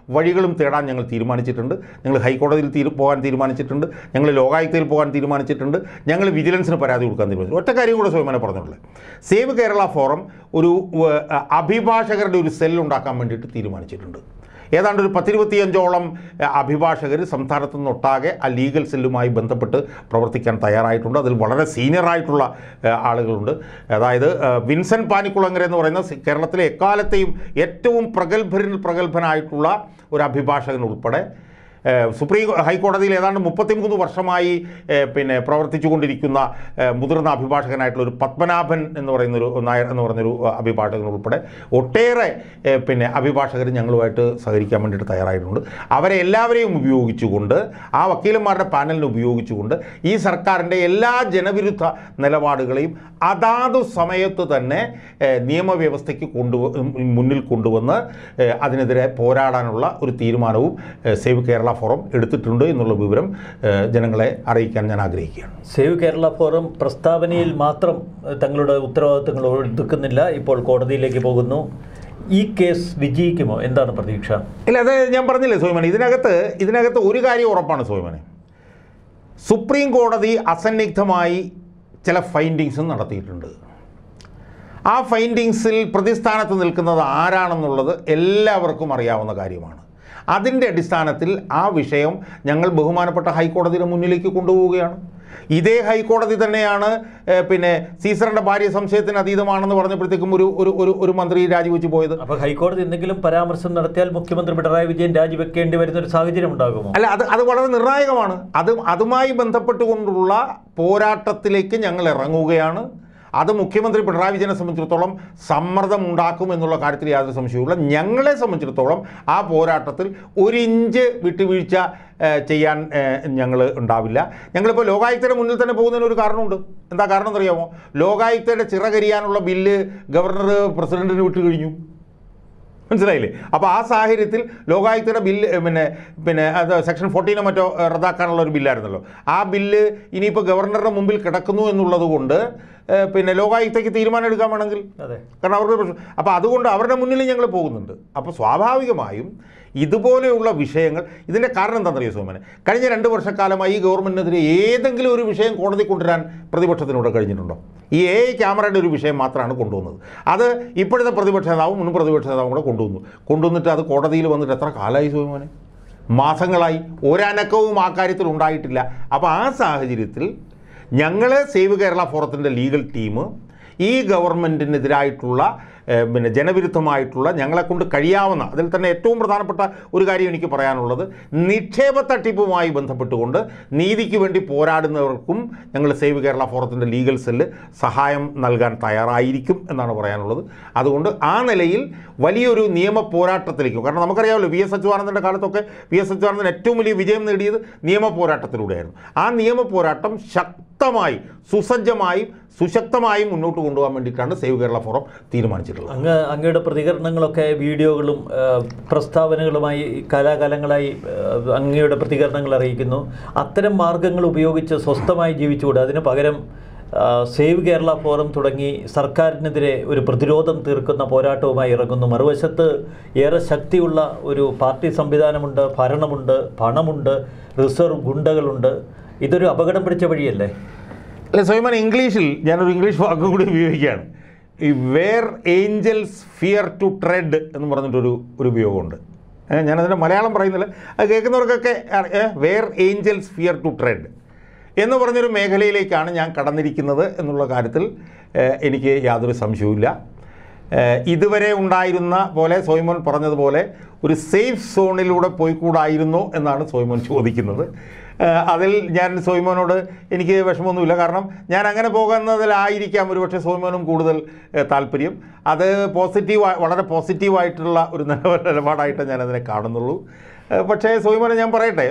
വഴികളും തേടാൻ ഞങ്ങൾ തീരുമാനിച്ചിട്ടുണ്ട് ഞങ്ങൾ ഹൈക്കോടതിയിൽ തീരു പോകാൻ തീരുമാനിച്ചിട്ടുണ്ട് ഞങ്ങൾ ലോകായുക്തയിൽ പോകാൻ തീരുമാനിച്ചിട്ടുണ്ട് ഞങ്ങൾ വിജിലൻസിന് പരാതി കൊടുക്കാൻ തീരുമാനിച്ചു ഒറ്റ കാര്യം കൂടെ സ്വയമനെ പറഞ്ഞുള്ളൂ സേവ് കേരള ഫോറം ഒരു ഏഹ്, അഭിഭാഷകരുടെ ഒരു സെൽ ഉണ്ടാക്കാൻ വേണ്ടിയിട്ട് തീരുമാനിച്ചിട്ടുണ്ട് ഏതാണ്ട് ഒരു പത്തിരുപത്തിയഞ്ചോളം ഏഹ്, അഭിഭാഷകർ സംസ്ഥാനത്തു നിന്നൊട്ടാകെ ആ ലീഗൽ സെല്ലുമായി ബന്ധപ്പെട്ട് പ്രവർത്തിക്കാൻ തയ്യാറായിട്ടുണ്ട് അതിൽ വളരെ സീനിയറായിട്ടുള്ള ഏഹ്, ആളുകളുണ്ട് അതായത് ഏഹ്, വിൻസെൻറ്റ് പാനിക്കുളങ്ങര എന്ന് പറയുന്ന സി- കേരളത്തിലെ എക്കാലത്തെയും ഏറ്റവും പ്രഗത്ഭരിൽ പ്രഗത്ഭനായിട്ടുള്ള ഒരു അഭിഭാഷകൻ ഉൾപ്പെടെ ഏഹ്, സുപ്രീം ഹൈക്കോടതിയിൽ ഏതാണ്ട് മുപ്പത്തിമൂന്ന് വർഷമായി ഏഹ്, പിന്നെ പ്രവർത്തിച്ചു കൊണ്ടിരിക്കുന്ന ഏഹ്, മുതിർന്ന അഭിഭാഷകനായിട്ടുള്ള ഒരു പത്മനാഭൻ എന്ന് പറയുന്ന ഒരു നായർ എന്ന് പറയുന്നൊരു ഏഹ്, അഭിഭാഷകൻ ഉൾപ്പെടെ ഒട്ടേറെ ഏഹ്, പിന്നെ അഭിഭാഷകർ ഞങ്ങളുമായിട്ട് സഹകരിക്കാൻ വേണ്ടിയിട്ട് തയ്യാറായിട്ടുണ്ട് അവരെ എല്ലാവരെയും ഉപയോഗിച്ചുകൊണ്ട് ആ വക്കീലന്മാരുടെ പാനലിനെ ഉപയോഗിച്ചുകൊണ്ട് ഈ സർക്കാരിൻ്റെ എല്ലാ ജനവിരുദ്ധ നിലപാടുകളെയും അതാതു സമയത്ത് തന്നെ ഏഹ്, നിയമവ്യവസ്ഥയ്ക്ക് കൊണ്ടു മുന്നിൽ കൊണ്ടുവന്ന് ഏഹ്, അതിനെതിരെ പോരാടാനുള്ള ഒരു തീരുമാനവും ഏഹ്, സേവ് കേരള ഫോറം എടുത്തിട്ടുണ്ട് എന്നുള്ള വിവരം ഏഹ്, ജനങ്ങളെ അറിയിക്കാൻ ഞാൻ ആഗ്രഹിക്കുകയാണ് സേവ് കേരള ഫോറം പ്രസ്താവനയിൽ മാത്രം ഏഹ്, തങ്ങളുടെ ഉത്തരവാദിത്തങ്ങൾ ഒതുക്കുന്നില്ല ഇപ്പോൾ കോടതിയിലേക്ക് പോകുന്നു ഈ കേസ് വിജയിക്കുമോ എന്താണ് പ്രതീക്ഷ ഇല്ല അത് ഞാൻ പറഞ്ഞില്ലേ സോയ്മൻ ഇതിനകത്ത് ഇതിനകത്ത് ഒരു കാര്യം ഉറപ്പാണ് സോയ്മനെ സുപ്രീം കോടതി അസന്നിഗ്ധമായി ചില ഫൈൻഡിങ്സും നടത്തിയിട്ടുണ്ട് ആ ഫൈൻഡിങ്സിൽ പ്രതിസ്ഥാനത്ത് നിൽക്കുന്നത് ആരാണെന്നുള്ളത് എല്ലാവർക്കും അറിയാവുന്ന കാര്യമാണ് അതിൻ്റെ അടിസ്ഥാനത്തിൽ ആ വിഷയം ഞങ്ങൾ ബഹുമാനപ്പെട്ട ഹൈക്കോടതിയുടെ മുന്നിലേക്ക് കൊണ്ടുപോവുകയാണ് ഇതേ ഹൈക്കോടതി തന്നെയാണ് ഏഹ്, പിന്നെ സീസറിൻ്റെ ഭാര്യ സംശയത്തിന് അതീതമാണെന്ന് പറഞ്ഞപ്പോഴത്തേക്കും ഒരു ഒരു ഒരു ഒരു മന്ത്രി രാജിവെച്ച് പോയത് അപ്പോൾ ഹൈക്കോടതി എന്തെങ്കിലും പരാമർശം നടത്തിയാൽ മുഖ്യമന്ത്രി പിണറായി വിജയൻ രാജിവെക്കേണ്ടി വരുന്ന ഒരു സാഹചര്യം ഉണ്ടാകുമോ അല്ല അത് അത് വളരെ നിർണായകമാണ് അത് അതുമായി ബന്ധപ്പെട്ടുകൊണ്ടുള്ള പോരാട്ടത്തിലേക്ക് ഞങ്ങൾ ഇറങ്ങുകയാണ് അത് മുഖ്യമന്ത്രി പിണറായി വിജയനെ സംബന്ധിച്ചിടത്തോളം സമ്മർദ്ദം ഉണ്ടാക്കും എന്നുള്ള കാര്യത്തിൽ യാതൊരു സംശയവുമില്ല ഞങ്ങളെ സംബന്ധിച്ചിടത്തോളം ആ പോരാട്ടത്തിൽ ഒരു ഇഞ്ച് വിട്ടുവീഴ്ച ഏഹ്, ചെയ്യാൻ ഞങ്ങൾ ഉണ്ടാവില്ല ഞങ്ങളിപ്പോൾ ലോകായുക്തയുടെ മുന്നിൽ തന്നെ പോകുന്നതിന് ഒരു കാരണമുണ്ട് എന്താ കാരണം എന്നറിയാമോ ലോകായുക്തയുടെ ചിറകരിയാനുള്ള ബില്ല് ഗവർണർ പ്രസിഡന്റിന് വിട്ടു കഴിഞ്ഞു മനസ്സിലായില്ലേ അപ്പോൾ ആ സാഹചര്യത്തിൽ ലോകായുക്തയുടെ ബില്ല് ഏ, പിന്നെ പിന്നെ അത് സെക്ഷൻ ഫോർട്ടീനോ മറ്റോ ഏ, റദ്ദാക്കാനുള്ള ഒരു ബില്ലായിരുന്നല്ലോ ആ ബില്ല് ഇനിയിപ്പോൾ ഗവർണറുടെ മുമ്പിൽ കിടക്കുന്നു എന്നുള്ളത് കൊണ്ട് ഏ, പിന്നെ ലോകായുക്തയ്ക്ക് തീരുമാനം എടുക്കാൻ വേണമെങ്കിൽ അതെ കാരണം അവരുടെ പ്രശ്നം അപ്പോൾ അതുകൊണ്ട് അവരുടെ മുന്നിൽ ഞങ്ങൾ പോകുന്നുണ്ട് അപ്പോൾ സ്വാഭാവികമായും ഇതുപോലെയുള്ള വിഷയങ്ങൾ ഇതിൻ്റെ കാരണം എന്താണെന്നറിയോ സോമനെ കഴിഞ്ഞ രണ്ട് വർഷക്കാലമായി ഈ ഗവൺമെൻറ്റിനെതിരെ ഏതെങ്കിലും ഒരു വിഷയം കോടതി കൊണ്ടുവരാൻ പ്രതിപക്ഷത്തിനൂടെ കഴിഞ്ഞിട്ടുണ്ടോ ഈ എ ഐ ക്യാമറയുടെ ഒരു വിഷയം മാത്രമാണ് കൊണ്ടുവന്നത് അത് ഇപ്പോഴത്തെ പ്രതിപക്ഷ നേതാവും മുൻ പ്രതിപക്ഷ നേതാവും കൂടെ കൊണ്ടുവന്നു കൊണ്ടുവന്നിട്ട് അത് കോടതിയിൽ വന്നിട്ട് എത്ര കാലമായി സോമനെ മാസങ്ങളായി ഒരനക്കവും ആ കാര്യത്തിൽ ഉണ്ടായിട്ടില്ല അപ്പോൾ ആ സാഹചര്യത്തിൽ ഞങ്ങൾ സേവ് കേരള ഫോറത്തിൻ്റെ ലീഗൽ ടീം ഈ ഗവൺമെൻറ്റിനെതിരായിട്ടുള്ള ഏഹ്, പിന്നെ ജനവിരുദ്ധമായിട്ടുള്ള ഞങ്ങളെക്കൊണ്ട് കഴിയാവുന്ന അതിൽ തന്നെ ഏറ്റവും പ്രധാനപ്പെട്ട ഒരു കാര്യം എനിക്ക് പറയാനുള്ളത് നിക്ഷേപ തട്ടിപ്പുമായി ബന്ധപ്പെട്ടുകൊണ്ട് നീതിക്ക് വേണ്ടി പോരാടുന്നവർക്കും ഞങ്ങൾ സേവ് കേരള ഫോറത്തിൻ്റെ ലീഗൽ സെല്ല് സഹായം നൽകാൻ തയ്യാറായിരിക്കും എന്നാണ് പറയാനുള്ളത് അതുകൊണ്ട് ആ നിലയിൽ വലിയൊരു നിയമ പോരാട്ടത്തിലേക്ക് കാരണം നമുക്കറിയാമല്ലോ വി എസ് അച്യുതാനന്ദൻ്റെ കാലത്തൊക്കെ വി എസ് അച്യുതാനന്ദൻ ഏറ്റവും വലിയ വിജയം നേടിയത് നിയമ പോരാട്ടത്തിലൂടെയായിരുന്നു ആ നിയമ പോരാട്ടം ശക്തമായി സുസജ്ജമായും സുശക്തമായും മുന്നോട്ട് കൊണ്ടുപോകാൻ വേണ്ടിയിട്ടാണ് സേവ് കേരള ഫോറം തീരുമാനിച്ചിട്ടുള്ളത് അങ്ങ് അങ്ങയുടെ പ്രതികരണങ്ങളൊക്കെ വീഡിയോകളും ആ, പ്രസ്താവനകളുമായി കാലാകാലങ്ങളായി ആ, അങ്ങയുടെ പ്രതികരണങ്ങൾ അറിയിക്കുന്നു അത്തരം മാർഗങ്ങൾ ഉപയോഗിച്ച് സ്വസ്ഥമായി ജീവിച്ചുകൂടെ അതിന് പകരം ആ, സേവ് കേരള ഫോറം തുടങ്ങി സർക്കാരിനെതിരെ ഒരു പ്രതിരോധം തീർക്കുന്ന പോരാട്ടവുമായി ഇറങ്ങുന്നു മറുവശത്ത് ഏറെ ശക്തിയുള്ള ഒരു പാർട്ടി സംവിധാനമുണ്ട് ഭരണമുണ്ട് പണമുണ്ട് റിസർവ് ഗുണ്ടകളുണ്ട് ഇതൊരു അപകടം പിടിച്ച വഴിയല്ലേ അല്ല സ്വയമാൻ ഇംഗ്ലീഷിൽ ഞാനൊരു ഇംഗ്ലീഷ് വാക്കും കൂടി ഉപയോഗിക്കുകയാണ് ഈ where angels fear to tread എന്ന് പറഞ്ഞിട്ടൊരു ഒരു ഉപയോഗമുണ്ട് ഏ, ഞാനതിൻ്റെ മലയാളം പറയുന്നില്ല അത് കേൾക്കുന്നവർക്കൊക്കെ where angels fear to tread എന്ന് പറഞ്ഞൊരു മേഖലയിലേക്കാണ് ഞാൻ കടന്നിരിക്കുന്നത് എന്നുള്ള കാര്യത്തിൽ ഏ, എനിക്ക് യാതൊരു സംശയവുമില്ല ഏഹ് ഇതുവരെ ഉണ്ടായിരുന്ന പോലെ സോയ്മോൻ പറഞ്ഞതുപോലെ ഒരു സേഫ് സോണിലൂടെ പോയിക്കൂടായിരുന്നോ എന്നാണ് സോയ്മോൻ ചോദിക്കുന്നത് ഏഹ് അതിൽ ഞാൻ സോയ്മോനോട് എനിക്ക് വിഷമമൊന്നുമില്ല കാരണം ഞാൻ അങ്ങനെ പോകുന്നതിലായിരിക്കാം ഒരുപക്ഷെ സോയ്മോനും കൂടുതൽ ഏഹ് താല്പര്യം അത് പോസിറ്റീവ് വളരെ പോസിറ്റീവായിട്ടുള്ള ഒരു നിലപാട് നിലപാടായിട്ട് ഞാൻ അതിനെ കാണുന്നുള്ളൂ ഏഹ് പക്ഷേ സോയ്മോനെ ഞാൻ പറയട്ടെ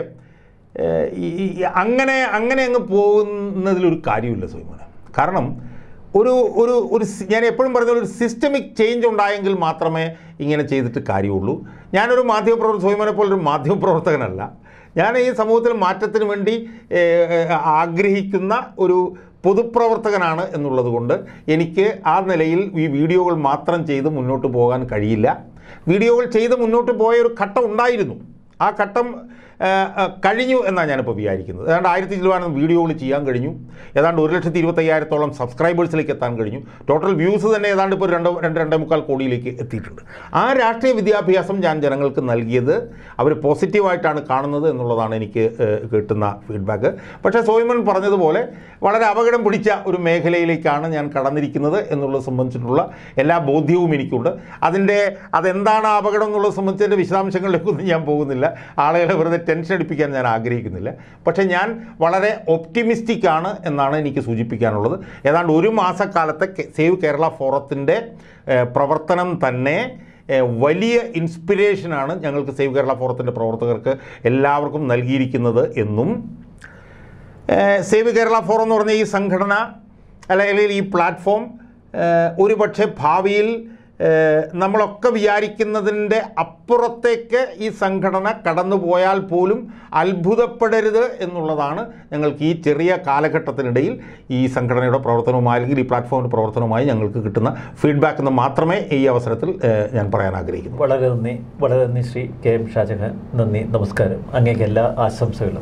ഏഹ് ഈ- ഈ അങ്ങനെ അങ്ങനെ അങ്ങ് പോകുന്നതിലൊരു കാര്യമില്ല സോയ്മോനെ കാരണം ഒരു ഒരു ഒരു സി- ഞാൻ എപ്പോഴും പറയുന്ന ഒരു സിസ്റ്റമിക് ചേഞ്ച് ഉണ്ടായെങ്കിൽ മാത്രമേ ഇങ്ങനെ ചെയ്തിട്ട് കാര്യമുള്ളൂ ഞാനൊരു മാധ്യമപ്രവർത്തക സ്വയമനെ പോലെ ഒരു മാധ്യമപ്രവർത്തകനല്ല ഞാൻ ഈ സമൂഹത്തിൽ മാറ്റത്തിന് വേണ്ടി ഏഹ്, ഏഹ്, ആഗ്രഹിക്കുന്ന ഒരു പൊതുപ്രവർത്തകനാണ് എന്നുള്ളത് കൊണ്ട് എനിക്ക് ആ നിലയിൽ ഈ വീഡിയോകൾ മാത്രം ചെയ്ത് മുന്നോട്ട് പോകാൻ കഴിയില്ല വീഡിയോകൾ ചെയ്ത് മുന്നോട്ട് പോയ ഒരു ഘട്ടം ഉണ്ടായിരുന്നു ആ ഘട്ടം ആ, ആ, കഴിഞ്ഞു എന്നാണ് ഞാനിപ്പോൾ വിചാരിക്കുന്നത് ഏതാണ്ട് ആയിരത്തി ചിലവാനം വീഡിയോകൾ ചെയ്യാൻ കഴിഞ്ഞു ഏതാണ്ട് ഒരു ലക്ഷത്തി ഇരുപത്തയ്യായിരത്തോളം സബ്സ്ക്രൈബേഴ്സിലേക്ക് എത്താൻ കഴിഞ്ഞു ടോട്ടൽ വ്യൂസ് തന്നെ ഏതാണ്ട് ഇപ്പോൾ രണ്ട് രണ്ട് രണ്ടേ മുക്കാൽ കോടിയിലേക്ക് എത്തിയിട്ടുണ്ട് ആ രാഷ്ട്രീയ വിദ്യാഭ്യാസം ഞാൻ ജനങ്ങൾക്ക് നൽകിയത് അവർ പോസിറ്റീവായിട്ടാണ് കാണുന്നത് എന്നുള്ളതാണ് എനിക്ക് ഏഹ്, കിട്ടുന്ന ഫീഡ്ബാക്ക് പക്ഷേ സോയ്മൻ പറഞ്ഞതുപോലെ വളരെ അപകടം പിടിച്ച ഒരു മേഖലയിലേക്കാണ് ഞാൻ കടന്നിരിക്കുന്നത് എന്നുള്ളത് സംബന്ധിച്ചിട്ടുള്ള എല്ലാ ബോധ്യവും എനിക്കുണ്ട് അതിൻ്റെ അതെന്താണ് ആ അപകടം എന്നുള്ളത് സംബന്ധിച്ചതിൻ്റെ വിശദാംശങ്ങളിലേക്കൊന്നും ഞാൻ പോകുന്നില്ല ആളുകളെ വെറുതെ ടെൻഷൻ അടിപ്പിക്കാൻ ഞാൻ ആഗ്രഹിക്കുന്നില്ല പക്ഷേ ഞാൻ വളരെ ഒപ്റ്റിമിസ്റ്റിക് ആണ് എന്നാണ് എനിക്ക് സൂചിപ്പിക്കാനുള്ളത് ഏതാണ്ട് ഒരു മാസക്കാലത്തെ കെ- സേവ് കേരള ഫോറത്തിൻ്റെ ഏഹ്, പ്രവർത്തനം തന്നെ ഏഹ്, വലിയ ഇൻസ്പിരേഷനാണ് ഞങ്ങൾക്ക് സേവ് കേരള ഫോറത്തിൻ്റെ പ്രവർത്തകർക്ക് എല്ലാവർക്കും നൽകിയിരിക്കുന്നത് എന്നും ഏഹ് സേവ് കേരള ഫോറം എന്ന് പറഞ്ഞ ഈ സംഘടന അല്ലെങ്കിൽ ഈ പ്ലാറ്റ്ഫോം ഏഹ് ഒരുപക്ഷെ ഭാവിയിൽ ഏഹ് നമ്മളൊക്കെ വിചാരിക്കുന്നതിൻ്റെ അപ്പുറത്തേക്ക് ഈ സംഘടന കടന്നു പോയാൽ പോലും അത്ഭുതപ്പെടരുത് എന്നുള്ളതാണ് ഞങ്ങൾക്ക് ഈ ചെറിയ കാലഘട്ടത്തിനിടയിൽ ഈ സംഘടനയുടെ പ്രവർത്തനവുമായി അല്ലെങ്കിൽ ഈ പ്ലാറ്റ്ഫോമിൻ്റെ പ്രവർത്തനവുമായി ഞങ്ങൾക്ക് കിട്ടുന്ന ഫീഡ്ബാക്ക് എന്ന് മാത്രമേ ഈ അവസരത്തിൽ ഏഹ് ഞാൻ പറയാൻ ആഗ്രഹിക്കുന്നു വളരെ നന്ദി വളരെ നന്ദി ശ്രീ കെ എം ഷാജഹാൻ നന്ദി നമസ്കാരം അങ്ങേക്ക് എല്ലാ ആശംസകളും